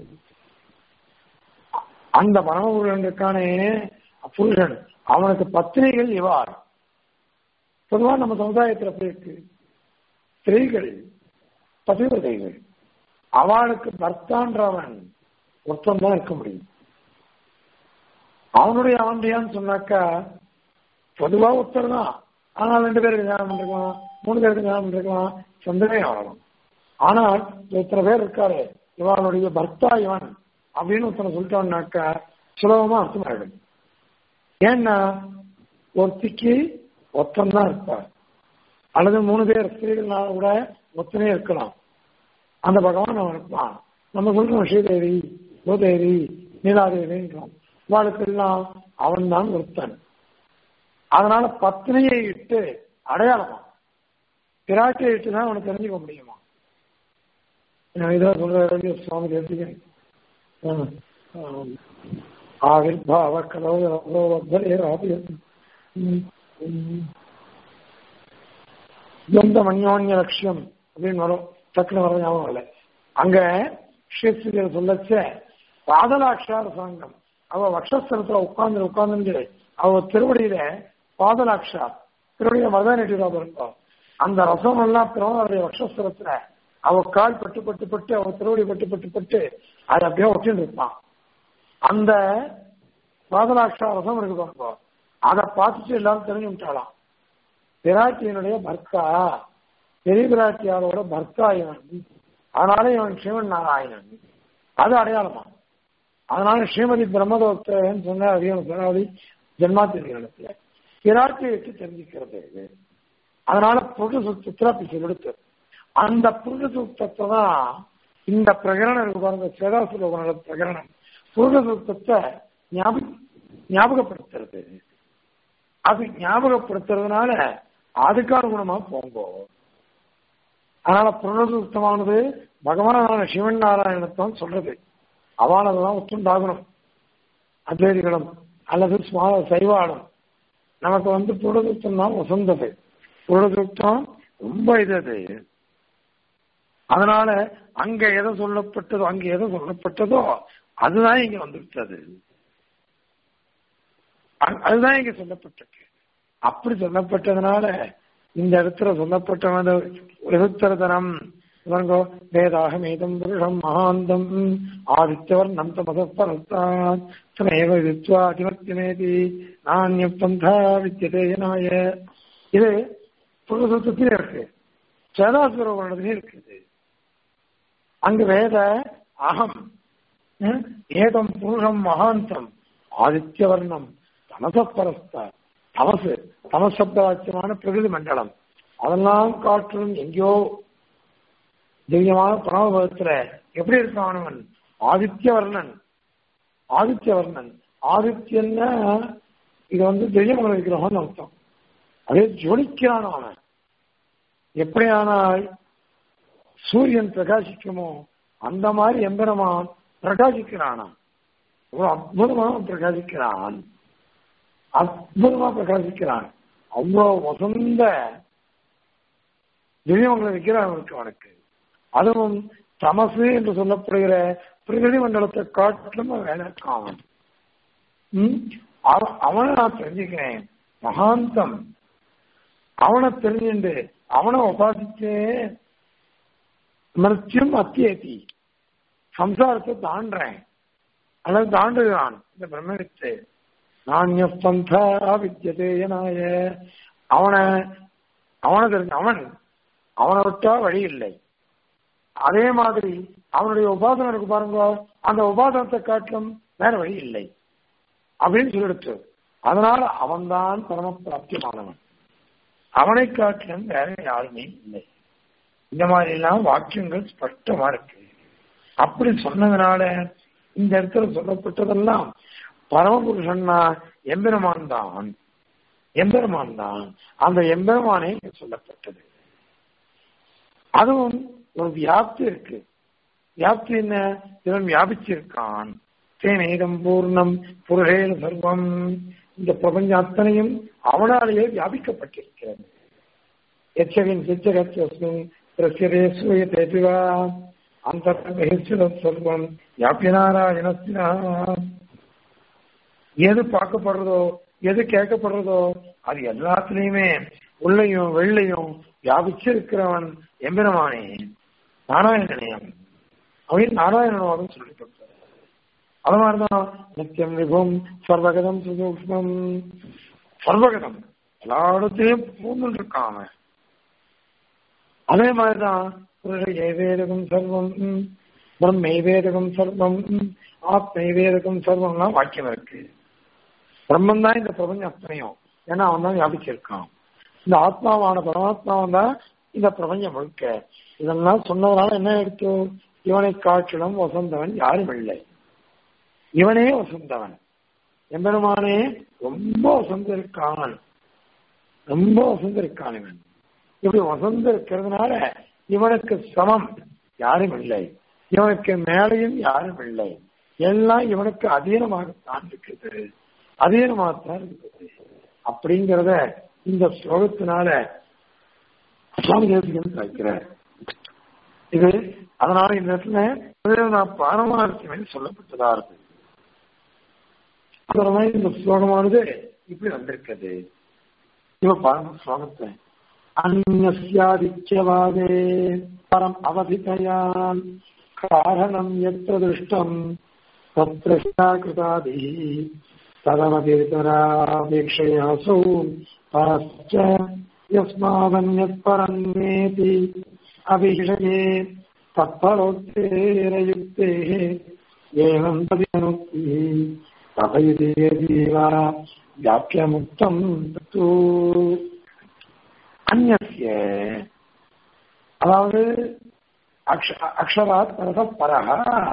அந்த பரமபுருஷன் இருக்கானே புருஷன் அவனுக்கு பத்திரிகள் இவார் பொதுவா நம்ம சமுதாயத்தில் எப்படி இருக்கு ஸ்திரீகள் பதிவிரதைகள் அவளுக்கு பர்த்தான்றவன் ஒருத்தன் தான் இருக்க முடியும் அவனுடைய அவன்டையான்னு சொன்னாக்கா பொதுவா ஒருத்தர் தான் ஆனால் ரெண்டு பேருக்கு ஞானம் பண்ணிருக்கலாம் மூணு பேருக்கு ஞானம் பண்ணிருக்கலாம் சந்தேகம் ஆகலாம் ஆனால் இத்தனை பேர் இருக்காரு இவனுடைய பர்த்தா இவன் அப்படின்னு ஒருத்தனை சொல்லிட்டோம்னாக்கா சுலபமா அர்த்தமாயிடும் ஏன்னா ஒருத்திக்கு ஒத்தன் தான் இருப்பார் அல்லது மூணு பேர் ஸ்திரீகள்னால கூட ஒத்தனே இருக்கலாம் அந்த பகவான் அவன் இருப்பான் நம்ம சொல்றோம் ஸ்ரீதேவி கோதேவி நீலாதேவின்றோம் இவாளுக்கெல்லாம் அவன் தான் ஒருத்தன் அதனால பத்னியை இட்டு அடையாளமா பிராட்டியை இட்டு தான் அவனை தெரிஞ்சுக்க முடியுமா இதான் சொல்ற வேண்டிய சுவாமி தேசிகன் ஆவிர்பாவ துவந்த மன்யோன்ய லட்சியம் அப்படின்னு வரும் டக்குனு வர ஞாபகம் இல்லை அங்க ஷேக்ஸ்பியர் சொல்லச்ச பாதலாட்சார சாங்கம் அவ வக்ஷஸ்தலத்துல உட்கார்ந்து உட்கார்ந்து அவ திருவடியில பாதலாட்சா திருவடியில மருதா நெட்டிரா இருக்கும் அந்த ரசம் எல்லாம் பிறவனுடைய வக்ஷஸ்தலத்துல அவ கால் பட்டு பட்டு பட்டு அவ திருவடி பட்டு பட்டு பட்டு அது அப்படியே ஒட்டின்னு இருப்பான் அந்த பாதலாட்சா ரசம் இருக்கு பாருங்க அதை பார்த்துட்டு எல்லாரும் தெரிஞ்சு விட்டாலாம் பிராட்டியனுடைய பர்த்தா பெரிய பிராட்டியாரோட பர்த்தா இவன் அதனால இவன் சிவன் நாராயணன் அது அடையாளமா அதனால ஸ்ரீமதி பிரம்மதோத்தன் சொன்ன அதிகம் சொன்னாதி ஜென்மாத்திரிகளத்துல பிராட்டியை வச்சு தெரிஞ்சுக்கிறது அதனால புருஷ சுத்தத்தை அப்படி சொல்லிடுத்து அந்த புருஷ சுத்தத்தை தான் இந்த பிரகரணம் இருக்கு பாருங்க சேதாசுலோகனோட பிரகரணம் புருஷ சுத்தத்தை ஞாபகப்படுத்துறது அது ஞாபகப்படுத்துறதுனால அதுக்கான குணமா போங்கோ அதனால புனருத்தமானது பகவானான சிவன் நாராயணத்தான் சொல்றது அவானதான் ஒத்துண்டாகணும் அத்வைதிகளும் அல்லது சைவாடும் நமக்கு வந்து புனருத்தம் தான் வசந்தது புனருத்தம் ரொம்ப இது அது அதனால அங்க எதை சொல்லப்பட்டதோ அங்க எதை சொல்லப்பட்டதோ அதுதான் இங்க வந்துவிட்டது அதுதான் இங்க சொல்லப்பட்டிருக்கு அப்படி சொல்லப்பட்டதுனால இந்த இடத்துல சொல்லப்பட்ட விருத்தரதனம் இவங்கோ வேதாகமேதம் புருஷம் மகாந்தம் ஆதித்யவர் நந்த மதப்பரத்தான் தமேவ வித்வா அதிமத்தியமேதி நானிய பந்தா வித்தியதேனாய இது புருஷத்திலே இருக்கு சேதாசுரவர்ணத்திலே இருக்குது அங்கு வேத அகம் ஏதம் புருஷம் மகாந்தம் ஆதித்யவர்ணம் தமசப்பரஸ்த தமசு தமசப்தவாச்சியமான பிரகிருதி மண்டலம் அதெல்லாம் காற்றிலும் எங்கேயோ திவ்யமான பிரணவபதத்துல எப்படி இருக்கான் அவன் ஆதித்யவர்ணன் ஆதித்யவர்ணன் ஆதித்யன்னா இது வந்து திவ்யமல விக்கிரகம்னு அர்த்தம் அதே ஜொலிக்கிறான் அவன் எப்படியானால் சூரியன் பிரகாசிக்குமோ அந்த மாதிரி எம்பெருமான் பிரகாசிக்கிறானா ஒரு அற்புதமா பிரகாசிக்கிறான் அற்புதமா பிரகாசிக்கிறான் அவ்வளவு வசந்த திவ்யமங்கல விக்கிரகம் இருக்கு அவனுக்கு அதுவும் தமசு என்று சொல்லப்படுகிற பிரகிருதி மண்டலத்தை காட்டிலும் வேலை இருக்கான் அவன் ம்? அவ- அவனை நான் தெரிஞ்சுக்கிறேன் மகாந்தம் அவனை தெரிஞ்சுண்டு அவனை உபாசிச்சே மிருத்தியும் அத்தியேதி சம்சாரத்தை தாண்டுறேன் அல்லது தாண்டுகிறான் இந்த பிரம்மவித்து நானிய பந்தா வித்தியதே நாய அவனை அவனை தெரிஞ்ச அவன் அவனை விட்டா வழி இல்லை அதே மாதிரி அவனுடைய உபாசனம் இருக்கு பாருங்க அந்த உபாசனத்தை காட்டிலும் வேற வழி இல்லை அப்படின்னு சொல்லிடுச்சு அதனால அவன்தான் பரம பிராப்தியமானவன் அவனை காட்டிலும் வேற யாருமே இல்லை இந்த மாதிரி எல்லாம் வாக்கியங்கள் ஸ்பஷ்டமா இருக்கு அப்படி சொன்னதுனால இந்த இடத்துல சொல்லப்பட்டதெல்லாம் பரமபுருஷன்னா எம்பெருமான் தான் எம்பெருமான் தான் அந்த எம்பெருமானே இங்க சொல்லப்பட்டது அதுவும் ஒரு வியாப்தி இருக்கு வியாப்தி என்ன இவன் வியாபிச்சிருக்கான் தேனேதம் பூர்ணம் புருஷேன சர்வம் இந்த பிரபஞ்சம் அத்தனையும் அவனாலேயே வியாபிக்கப்பட்டிருக்கிறது எச்சவின் சிச்சகத்தியஸ்மின் பிரசிரே சூயத்தை பிவா அந்த சர்வம் வியாபியநாராயணஸ்தினா எது பார்க்கப்படுறதோ எது கேட்கப்படுறதோ அது எல்லாத்துலயுமே உள்ளையும் வெள்ளையும் வியாபிச்சிருக்கிறவன் எம்பெருமானே நாராயணனேயம் அப்படின்னு நாராயணனோடும் சொல்லிட்டு அது மாதிரிதான் நித்தியம் விபம் சர்வகதம் சுசூக்மம் சர்வகதம் எல்லா இடத்துலயும் பூந்து இருக்கான் அவன் அதே மாதிரிதான் ஏவேதகம் சர்வம் பிரம்மைவேதகம் சர்வம் ஆத்மைவேதகம் சர்வம்லாம் வாக்கியம் இருக்கு பிரம்மன் தான் இந்த பிரபஞ்சம் அத்தனையும் ஏன்னா அவன் தான் வியாபிச்சிருக்கான் இந்த ஆத்மாவான பரமாத்மாவன் தான் இந்த பிரபஞ்சம் முழுக்க இதெல்லாம் சொன்னதுனால என்ன எடுத்து இவனை காட்டிலும் வசந்தவன் யாரும் இல்லை இவனே வசந்தவன் எம்பெருமானே ரொம்ப வசந்திருக்கான் ரொம்ப வசந்திருக்கான் இவன் இப்படி வசந்து இருக்கிறதுனால இவனுக்கு சமம் யாரும் இல்லை இவனுக்கு மேலையும் யாரும் இல்லை எல்லாம் இவனுக்கு அதீனமாகத்தான் இருக்குது அதீனமாகத்தான் இருக்குது அப்படிங்கிறத இந்த ஸ்லோகத்தினால சுவாமி தேசிகன் வைக்கிறார் இது அதனால இந்த இடத்துல நான் பாரமார்த்தியம் சொல்லப்பட்டதா இருக்கு அப்புறமா இந்த ஸ்லோகமானது இப்படி வந்திருக்குது இவ பாருங்க ஸ்லோகத்தை अन्यस्यादित्यवादे परम् अवधितयान् कारणम् यत्र दृष्टम् तत्प्रश्नाकृतादिः तदवतितरापेक्षयासौ परश्च यस्मादन्यत्परन्येति अभिषये तत्परोक्तेरयुक्तेः एवम् तदिनुक्तिः तथैति यदीव व्याप्यमुक्तम् तत्तु அந்நிய அதாவது அக்ஷராத் பரத பரஹ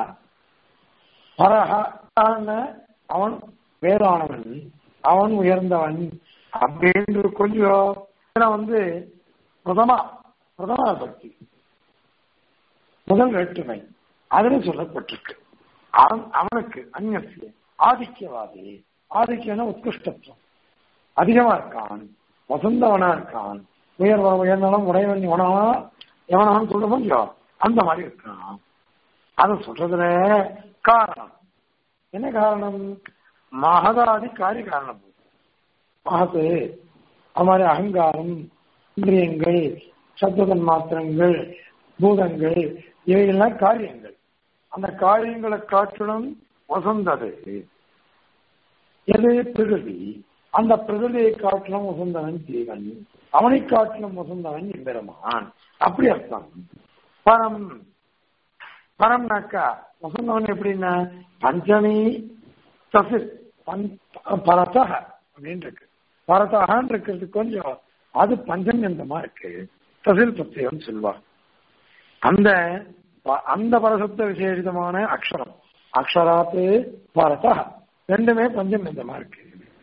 பரஹ அவன் வேறானவன் அவன் உயர்ந்தவன் அப்படின்னு கொஞ்சம் வந்து பிரதமா பிரதமா பக்தி முதல் வேற்றுமை அதுல சொல்லப்பட்டிருக்கு அவன் அவனுக்கு அந்நிய ஆதித்யவாதி ஆதித்யன உத்கிருஷ்டத்துவம் அதிகமா இருக்கான் வசந்தவனா இருக்கான் உயர் உயர்ந்தாலும் உடையவன் எவனா எவனான்னு சொல்ல முடியும் அந்த மாதிரி இருக்கான் அதை சொல்றதுல காரணம் என்ன காரணம் மகதாதி காரிய காரணம் மகத்து அது மாதிரி அகங்காரம் இந்திரியங்கள் சப்ததன் மாத்திரங்கள் பூதங்கள் இவைகள்லாம் காரியங்கள் அந்த காரியங்களை காட்டிலும் வசந்தது எது பிரகிருதி அந்த பிரகிருதியை காட்டிலும் வசந்தவன் ஜீவன் அவனை காட்டிலும் வசந்தவன் எம்பெருமான் அப்படி அர்த்தம் பரம் பரம்னாக்கா வசந்தவன் எப்படின்னா பஞ்சமி தசு பரதக அப்படின்னு இருக்கு பரதகான்னு இருக்கிறது கொஞ்சம் அது பஞ்சம் எந்தமா இருக்கு தசில் பிரத்யம் சொல்வா அந்த அந்த பரசப்த விசேஷிதமான அக்ஷரம் அக்ஷராத்து பரதா ரெண்டுமே பஞ்சம் எந்தமா இருக்கு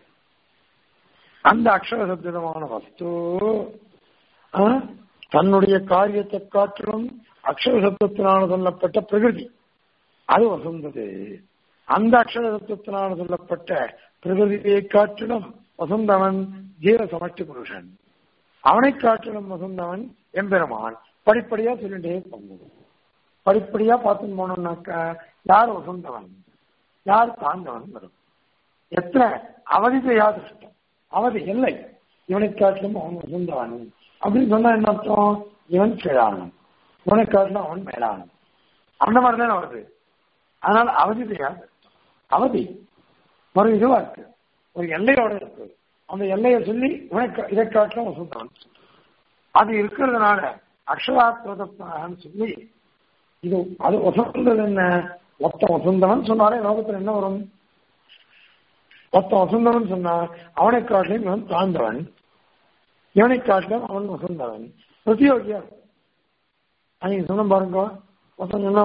அந்த அக்ஷர சப்தமான வஸ்து தன்னுடைய காரியத்தை காட்டிலும் அக்ஷர சப்தத்தினால் சொல்லப்பட்ட பிரகிருதி அது வசந்தது அந்த அக்ஷர சப்தத்தினால் சொல்லப்பட்ட பிரகிருதியை காட்டிலும் வசந்தவன் ஜீவ சமஷ்டி புருஷன் அவனை காட்டிலும் வசந்தவன் எம்பெருமான் படிப்படியா சொல்லிட்டே போகுது படிப்படியா பார்த்து போனோம்னாக்கா யார் வசந்தவன் யார் தாழ்ந்தவன் வரும் எத்தனை அவதிதையா திருஷ்டம் அவதி இல்லை இவனை காட்டிலும் அவன் வசந்தவன் அப்படின்னு சொன்னா என்ன அர்த்தம் இவன் கீழானன் இவனை காட்டிலும் அவன் மேலானன் அந்த மாதிரி தானே வருது அதனால அவதிதையா அவதி ஒரு இதுவா இருக்கு ஒரு எல்லையோட இருக்கு அந்த எல்லையை சொல்லி இவனை இதை காட்டிலும் வசந்தவன் அது இருக்கிறதுனால அக்ஷராத்வதத்தான் சொல்லி இது அது வசந்தது என்ன ஒத்த வசந்தவன் சொன்னாலே லோகத்துல என்ன வரும் ஒத்த வசந்தவன் சொன்னா அவனை காட்டிலும் இவன் தாழ்ந்தவன் இவனை காட்டிலும் அவன் வசந்தவன் பிரதியோகியா அன்னைக்கு சொன்ன பாருங்க வசந்தனா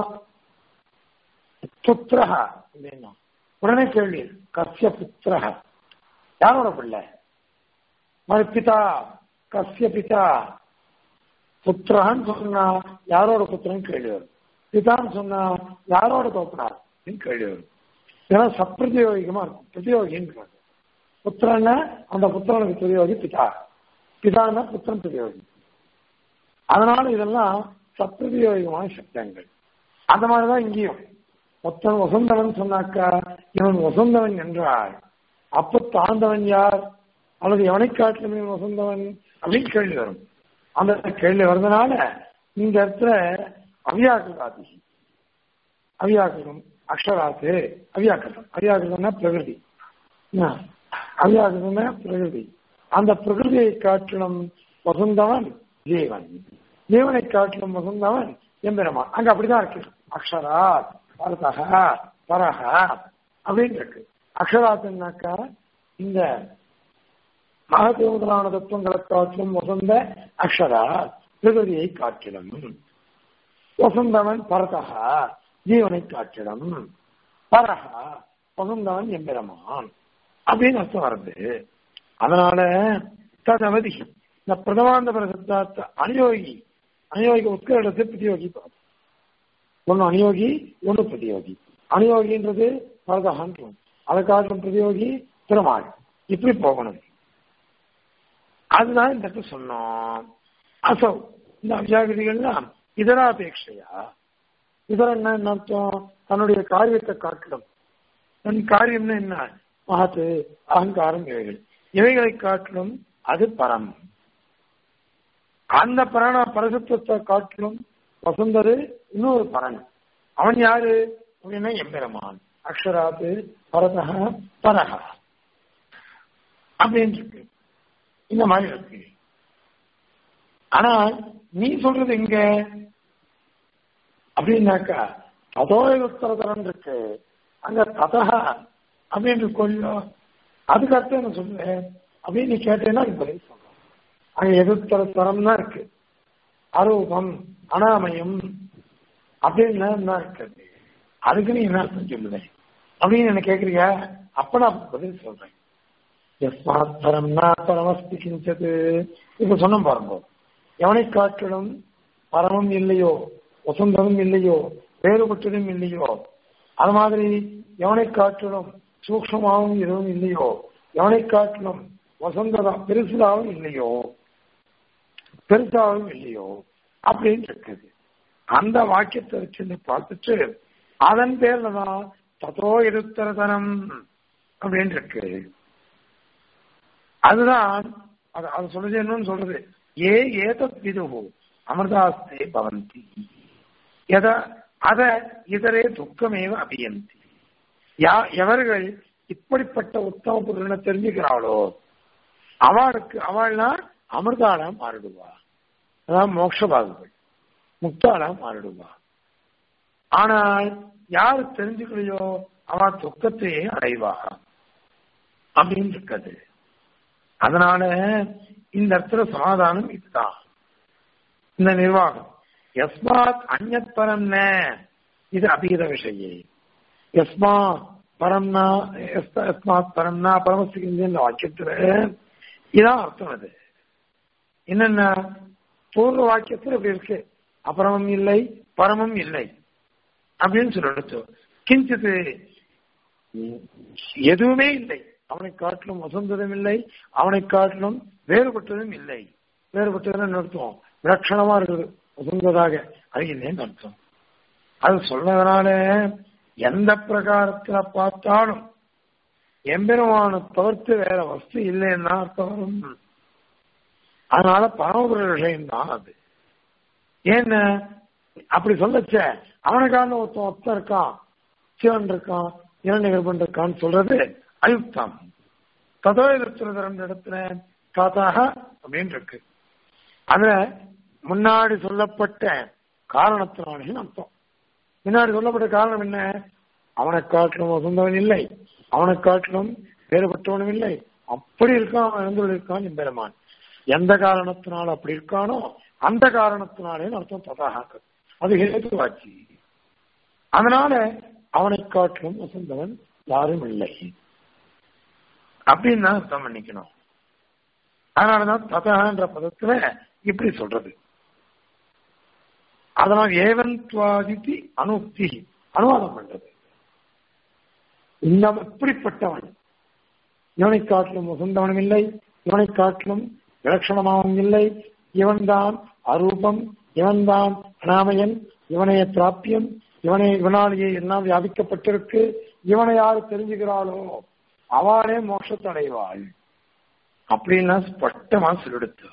புத்திரஹா அப்படின்னா உடனே கேள்வி கசிய புத்திரஹ யாரோட பிள்ளை மறு பிதா கசிய பிதா புத்திரன்னு சொன்னா யாரோட புத்திரன் கேள்வி வரும் பிதான்னு சொன்னா யாரோட தோப்பினார் அப்படின்னு கேள்வி வரும் இதெல்லாம் சப்பிரதியோகிகமா இருக்கும் பிரதியோகின்னு புத்திரன்னா அந்த புத்திரனுக்கு பிரதியோகி பிதா பிதான்னா புத்திரன் பிரதியோகி அதனால இதெல்லாம் சப்பிரதியோகிகமான சப்தங்கள் அந்த மாதிரிதான் இங்கேயும் ஒருத்தன் வசந்தவன் சொன்னாக்கா இவன் வசந்தவன் என்றார் அப்ப தாழ்ந்தவன் யார் அல்லது எவனை காட்டிலும் இவன் வசந்தவன் அப்படின்னு கேள்வி வரும் அந்த கேள்வி வர்றதுனால இந்த இடத்துல அவியாக்கிருதாதி அவியாக்கிரம் அக்ஷராத்து அவியாக்கிருதம் அவியாக்கிருதம்னா பிரகிருதி அவியாக்கிருதம்னா பிரகிருதி அந்த பிரகிருதியை காட்டிலும் வசந்தவன் ஜீவன் ஜீவனை காட்டிலும் வசந்தவன் எம்பெருமான் அங்க அப்படிதான் இருக்கு அக்ஷராத் பரதக பரக அப்படின்னு இருக்கு அக்ஷராத்துனாக்கா இந்த மகத்து முதலான தத்துவங்களை காட்டிலும் வசந்த அக்ஷரா பிரகிருதியை காட்டிலும் வசந்தவன் பரதகா ஜீவனை காட்டிலும் பரகா வசந்தவன் எம்பெருமான் அப்படின்னு அர்த்தம் வருது அதனால ததவதி இந்த பிரதமாந்த பிரசத்தாத்த அநியோகி அநியோகி உட்கரிடத்தை பிரதியோகி ஒன்னு அநியோகி ஒன்னு பிரதியோகி அநியோகின்றது பரதகான் அதை காட்டிலும் பிரதியோகி திருமாள் இப்படி போகணும் அதுதான் இந்த இடத்துல சொன்னோம் அசோ இந்த அபியாகிரிகள்லாம் இதராபேட்சையா இதர என்ன அர்த்தம் தன்னுடைய காரியத்தை காட்டிலும் தன் காரியம்னா என்ன மகத்து அகங்காரம் இவைகள் இவைகளை காட்டிலும் அது பரம் அந்த பரண பரசத்துவத்தை காட்டிலும் வசந்தது இன்னொரு பரன் அவன் யாரு அப்படின்னா எம்பெருமான் அக்ஷராத்து பரதக பரக அப்படின்னு இருக்கு இந்த மாதிரி இருக்கு ஆனா நீ சொல்றது எங்க அப்படின்னாக்கா அதோ உத்தரதரம் இருக்கு அங்க ததக அப்படின்னு கொஞ்சம் அதுக்கு அர்த்தம் என்ன சொல்லுவேன் அப்படின்னு நீ கேட்டேன்னா அது பதில் சொல்றேன் அங்க எதிர்த்தர தரம் தான் இருக்கு அரூபம் அனாமயம் அப்படின்னு என்ன இருக்குது அதுக்கு நீ என்ன அர்த்தம் சொல்லுவேன் அப்படின்னு என்ன கேக்குறியா அப்ப நான் பதில் சொல்றேன் எஸ்மாத் பரம்னா பரமஸ்தி கிஞ்சது இப்ப சொன்ன பாருங்க எவனை காட்டிலும் பரமும் இல்லையோ வசந்தமும் இல்லையோ வேறுபட்டதும் இல்லையோ அது மாதிரி எவனை காட்டிலும் சூக்ஷமாகவும் எதுவும் இல்லையோ எவனை காட்டிலும் வசந்ததம் பெருசுதாகவும் இல்லையோ பெருசாகவும் இல்லையோ அப்படின்னு இருக்குது அந்த வாக்கியத்தை வச்சு பார்த்துட்டு அதன் பேர்ல தான் ததோ இருத்தரதனம் அப்படின்னு இருக்கு அதுதான் அது அது சொல்றது என்னன்னு சொல்றது ஏ ஏதத் விதுகு அமிர்தாஸ்தே பவந்தி எத அத இதரே துக்கமேவ அபியந்தி யா எவர்கள் இப்படிப்பட்ட உத்தம புருஷனை தெரிஞ்சுக்கிறாளோ அவளுக்கு அவள்னா அமிர்தாளா மாறிடுவா அதான் மோட்சபாகுகள் முக்தாளா மாறிடுவா ஆனால் யாரு தெரிஞ்சுக்கலையோ அவ துக்கத்தையே அடைவா அப்படின்னு இருக்காது அதனால இந்த இடத்துல சமாதானம் இதுதான் இந்த நிர்வாகம் எஸ்மாத் அந்நத் பரம்ன இது அபீத விஷயே எஸ்மாத் பரம்னா எஸ்மாத் பரம்னா பரமசிகின்ற வாக்கியத்துல இதான் அர்த்தம் அது என்னென்ன பூர்வ வாக்கியத்தில் இப்படி இருக்கு அபரமம் இல்லை பரமம் இல்லை அப்படின்னு சொல்லிடுச்சு கிஞ்சித்து எதுவுமே இல்லை அவனை காட்டிலும் வசந்ததும் இல்லை அவனை காட்டிலும் வேறுபட்டதும் இல்லை வேறுபட்டதுன்னு அர்த்தம் விலட்சணமா இருக்குது வசந்ததாக அது இல்லைன்னு அர்த்தம் அது சொன்னதுனால எந்த பிரகாரத்துல பார்த்தாலும் எம்பெருமான தவிர்த்து வேற வஸ்து இல்லைன்னா அர்த்தம் வரும் அதனால பரமபுர விஷயம் தான் அது ஏன்னு அப்படி சொல்லச்ச அவனுக்கான ஒருத்தன் ஒத்தன் இருக்கான் சிவன் இருக்கான் இரண்டு இருக்கான்னு சொல்றது அயுக்தம் ததோ இருக்கிறது ரெண்டு இடத்துல காத்தாக அப்படின்னு இருக்கு அதுல முன்னாடி சொல்லப்பட்ட காரணத்தினாலே அர்த்தம் முன்னாடி சொல்லப்பட்ட காரணம் என்ன அவனை காட்டிலும் வசந்தவன் இல்லை அவனை காட்டிலும் வேறுபட்டவனும் இல்லை அப்படி இருக்கான் அவன் இறந்து இருக்கான் எம்பெருமான் எந்த காரணத்தினால் அப்படி இருக்கானோ அந்த காரணத்தினாலே அர்த்தம் ததாக அது ஹேதுவாச்சு அதனால அவனை காட்டிலும் வசந்தவன் யாரும் இல்லை அப்படின்னு தான் அர்த்தம் பண்ணிக்கணும் அதனாலதான் ததகன்ற பதத்துல இப்படி சொல்றது அதனால் ஏவன்துவாதித்தி அனுக்தி அனுவாதம் பண்றது இந்த இப்படிப்பட்டவன் இவனை காட்டிலும் வசந்தவனும் இல்லை இவனை காட்டிலும் விலட்சணமாகவும் இல்லை இவன்தான் அரூபம் இவன்தான் அனாமயன் இவனைய பிராப்பியம் இவனை இவனாலேயே எல்லாம் வியாபிக்கப்பட்டிருக்கு இவனை யாரு தெரிஞ்சுக்கிறாளோ அவளே மோட்சத்தை அடைவாள் அப்படின்னா ஸ்பஷ்டமா சொல்லிடுத்து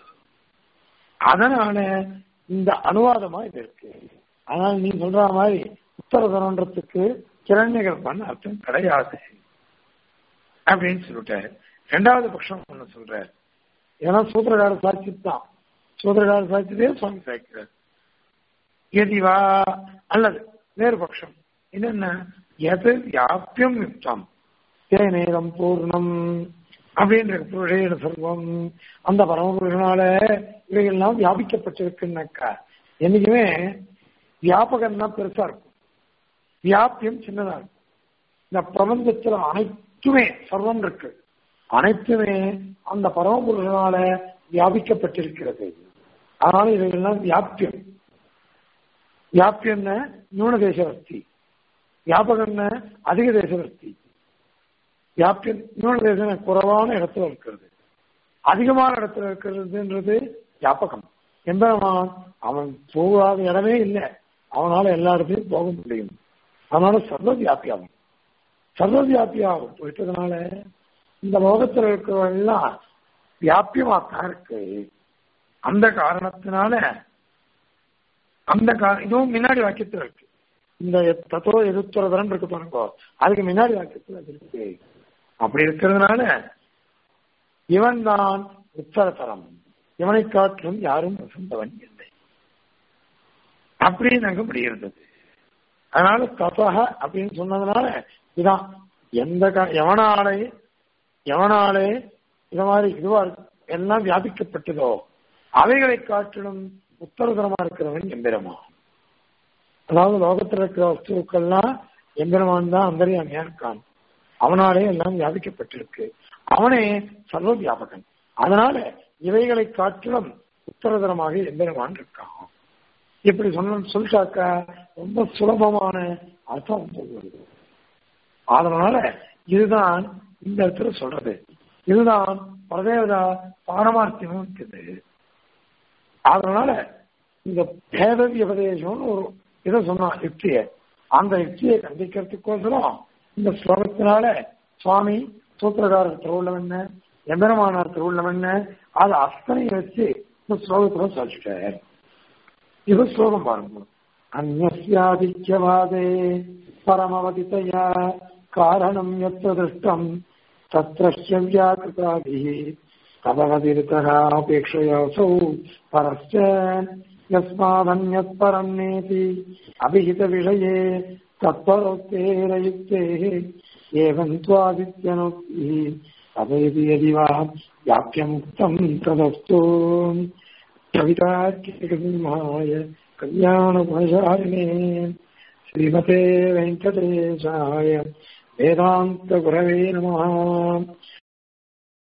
அதனால இந்த அனுவாதமா இது இருக்கு ஆனால் நீ சொல்ற மாதிரி உத்தரதனன்றதுக்கு கிரண்யகள் பண்ண அர்த்தம் கிடையாது அப்படின்னு சொல்லிட்டாரு ரெண்டாவது பட்சம் ஒண்ணு சொல்றாரு ஏன்னா சூத்திரகார சாட்சி தான் சூத்திரகார சாட்சியதே சுவாமி சாய்க்கிறார் எதிவா அல்லது வேறு பட்சம் என்னென்ன எது வியாபியம் யுக்தம் தேநேரம் பூர்ணம் அப்படின்ற புருஷேன செல்வம் அந்த பரமபுருஷனால இவைகள்லாம் வியாபிக்கப்பட்டிருக்குன்னாக்கா என்னைக்குமே வியாபகம் தான் பெருசா இருக்கும் வியாபியம் சின்னதா இருக்கும் இந்த பிரபஞ்சத்துல அனைத்துமே சர்வம் இருக்கு அனைத்துமே அந்த பரமபுருஷனால வியாபிக்கப்பட்டிருக்கிறது அதனால இவைகள்லாம் வியாபியம் வியாபியம்னா நியூன தேசவர்த்தி வியாபகம்னா அதிக தேசவர்த்தி வியாபியம் நியூன தேசம் குறைவான இடத்துல இருக்கிறது அதிகமான இடத்துல இருக்கிறதுன்றது வியாபகம் எம்பெருமான் அவன் போகாத இடமே இல்லை அவனால எல்லா இடத்துலையும் போக முடியும் அதனால சர்வ வியாபியாகும் சர்வ வியாபியாகும் போயிட்டதுனால இந்த லோகத்தில் இருக்கிறவெல்லாம் வியாபியமாத்தான் இருக்கு அந்த காரணத்தினால அந்த இதுவும் முன்னாடி வாக்கியத்தில் இருக்கு இந்த தத்துவ எதிர்த்துறதரன் இருக்கு பாருங்க அதுக்கு முன்னாடி வாக்கியத்தில் அது இருக்கு அப்படி இருக்கிறதுனால இவன் தான் உத்தரதரம் இவனை காட்டிலும் யாரும் வசந்தவன் இல்லை அப்படின்னு அங்க முடிகிறது அதனால தசக அப்படின்னு சொன்னதுனால இதான் எந்த எவனாலே எவனாலே இது மாதிரி இதுவா எல்லாம் வியாபிக்கப்பட்டதோ அவைகளை காட்டிலும் உத்தரதரமா இருக்கிறவன் எம்பெருமா அதாவது லோகத்தில் இருக்கிற வஸ்துக்கள்லாம் எம்பெருமான் தான் அந்தரியாமையா இருக்கான் அவனாலே எல்லாம் வியாபிக்கப்பட்டிருக்கு அவனே சர்வ வியாபகன் அதனால இவைகளை காட்டிலும் உத்தரதரமாக எம்பெருமான் இருக்கான் இப்படி சொன்ன சொல்லிட்டாக்கா ரொம்ப சுலபமான அர்த்தம் வருது அதனால இதுதான் இந்த இடத்துல சொல்றது இதுதான் பரதேவதா பாரமார்த்தியமும் இருக்குது அதனால இந்த பேத விபதேசம்னு ஒரு இதை சொன்னான் யுக்திய அந்த யுக்தியை கண்டிக்கிறதுக்கோசரம் இந்த ஸ்லோகத்தினால சுவாமி சூத்திரகாரர் திருவுள்ளம் என்ன எம்பெருமானார் திருவுள்ளம் என்ன அது அத்தனை வச்சு இந்த ஸ்லோகத்துல சொல்லிட்டார் இது ஸ்லோகம் பாருங்க அந்நியாதித்யவாதே பரமவதிதயா காரணம் எத்த திருஷ்டம் தத்ரஷ்ய வியாக்கிருதாபிः तदवतिरितः अपेक्षयासौ परश्च यस्मादन्यत्परम् नेति अभिहितविषये तत्परोक्तेरयुक्तेः एवम् त्वादित्यनोक्तिः तदेति यदि वा वाक्यम् उक्तम् तदस्तु कवितार्किकसिंहाय कल्याणगुणशालिने श्रीमते वेङ्कटेशाय वेदान्तगुरवे नमः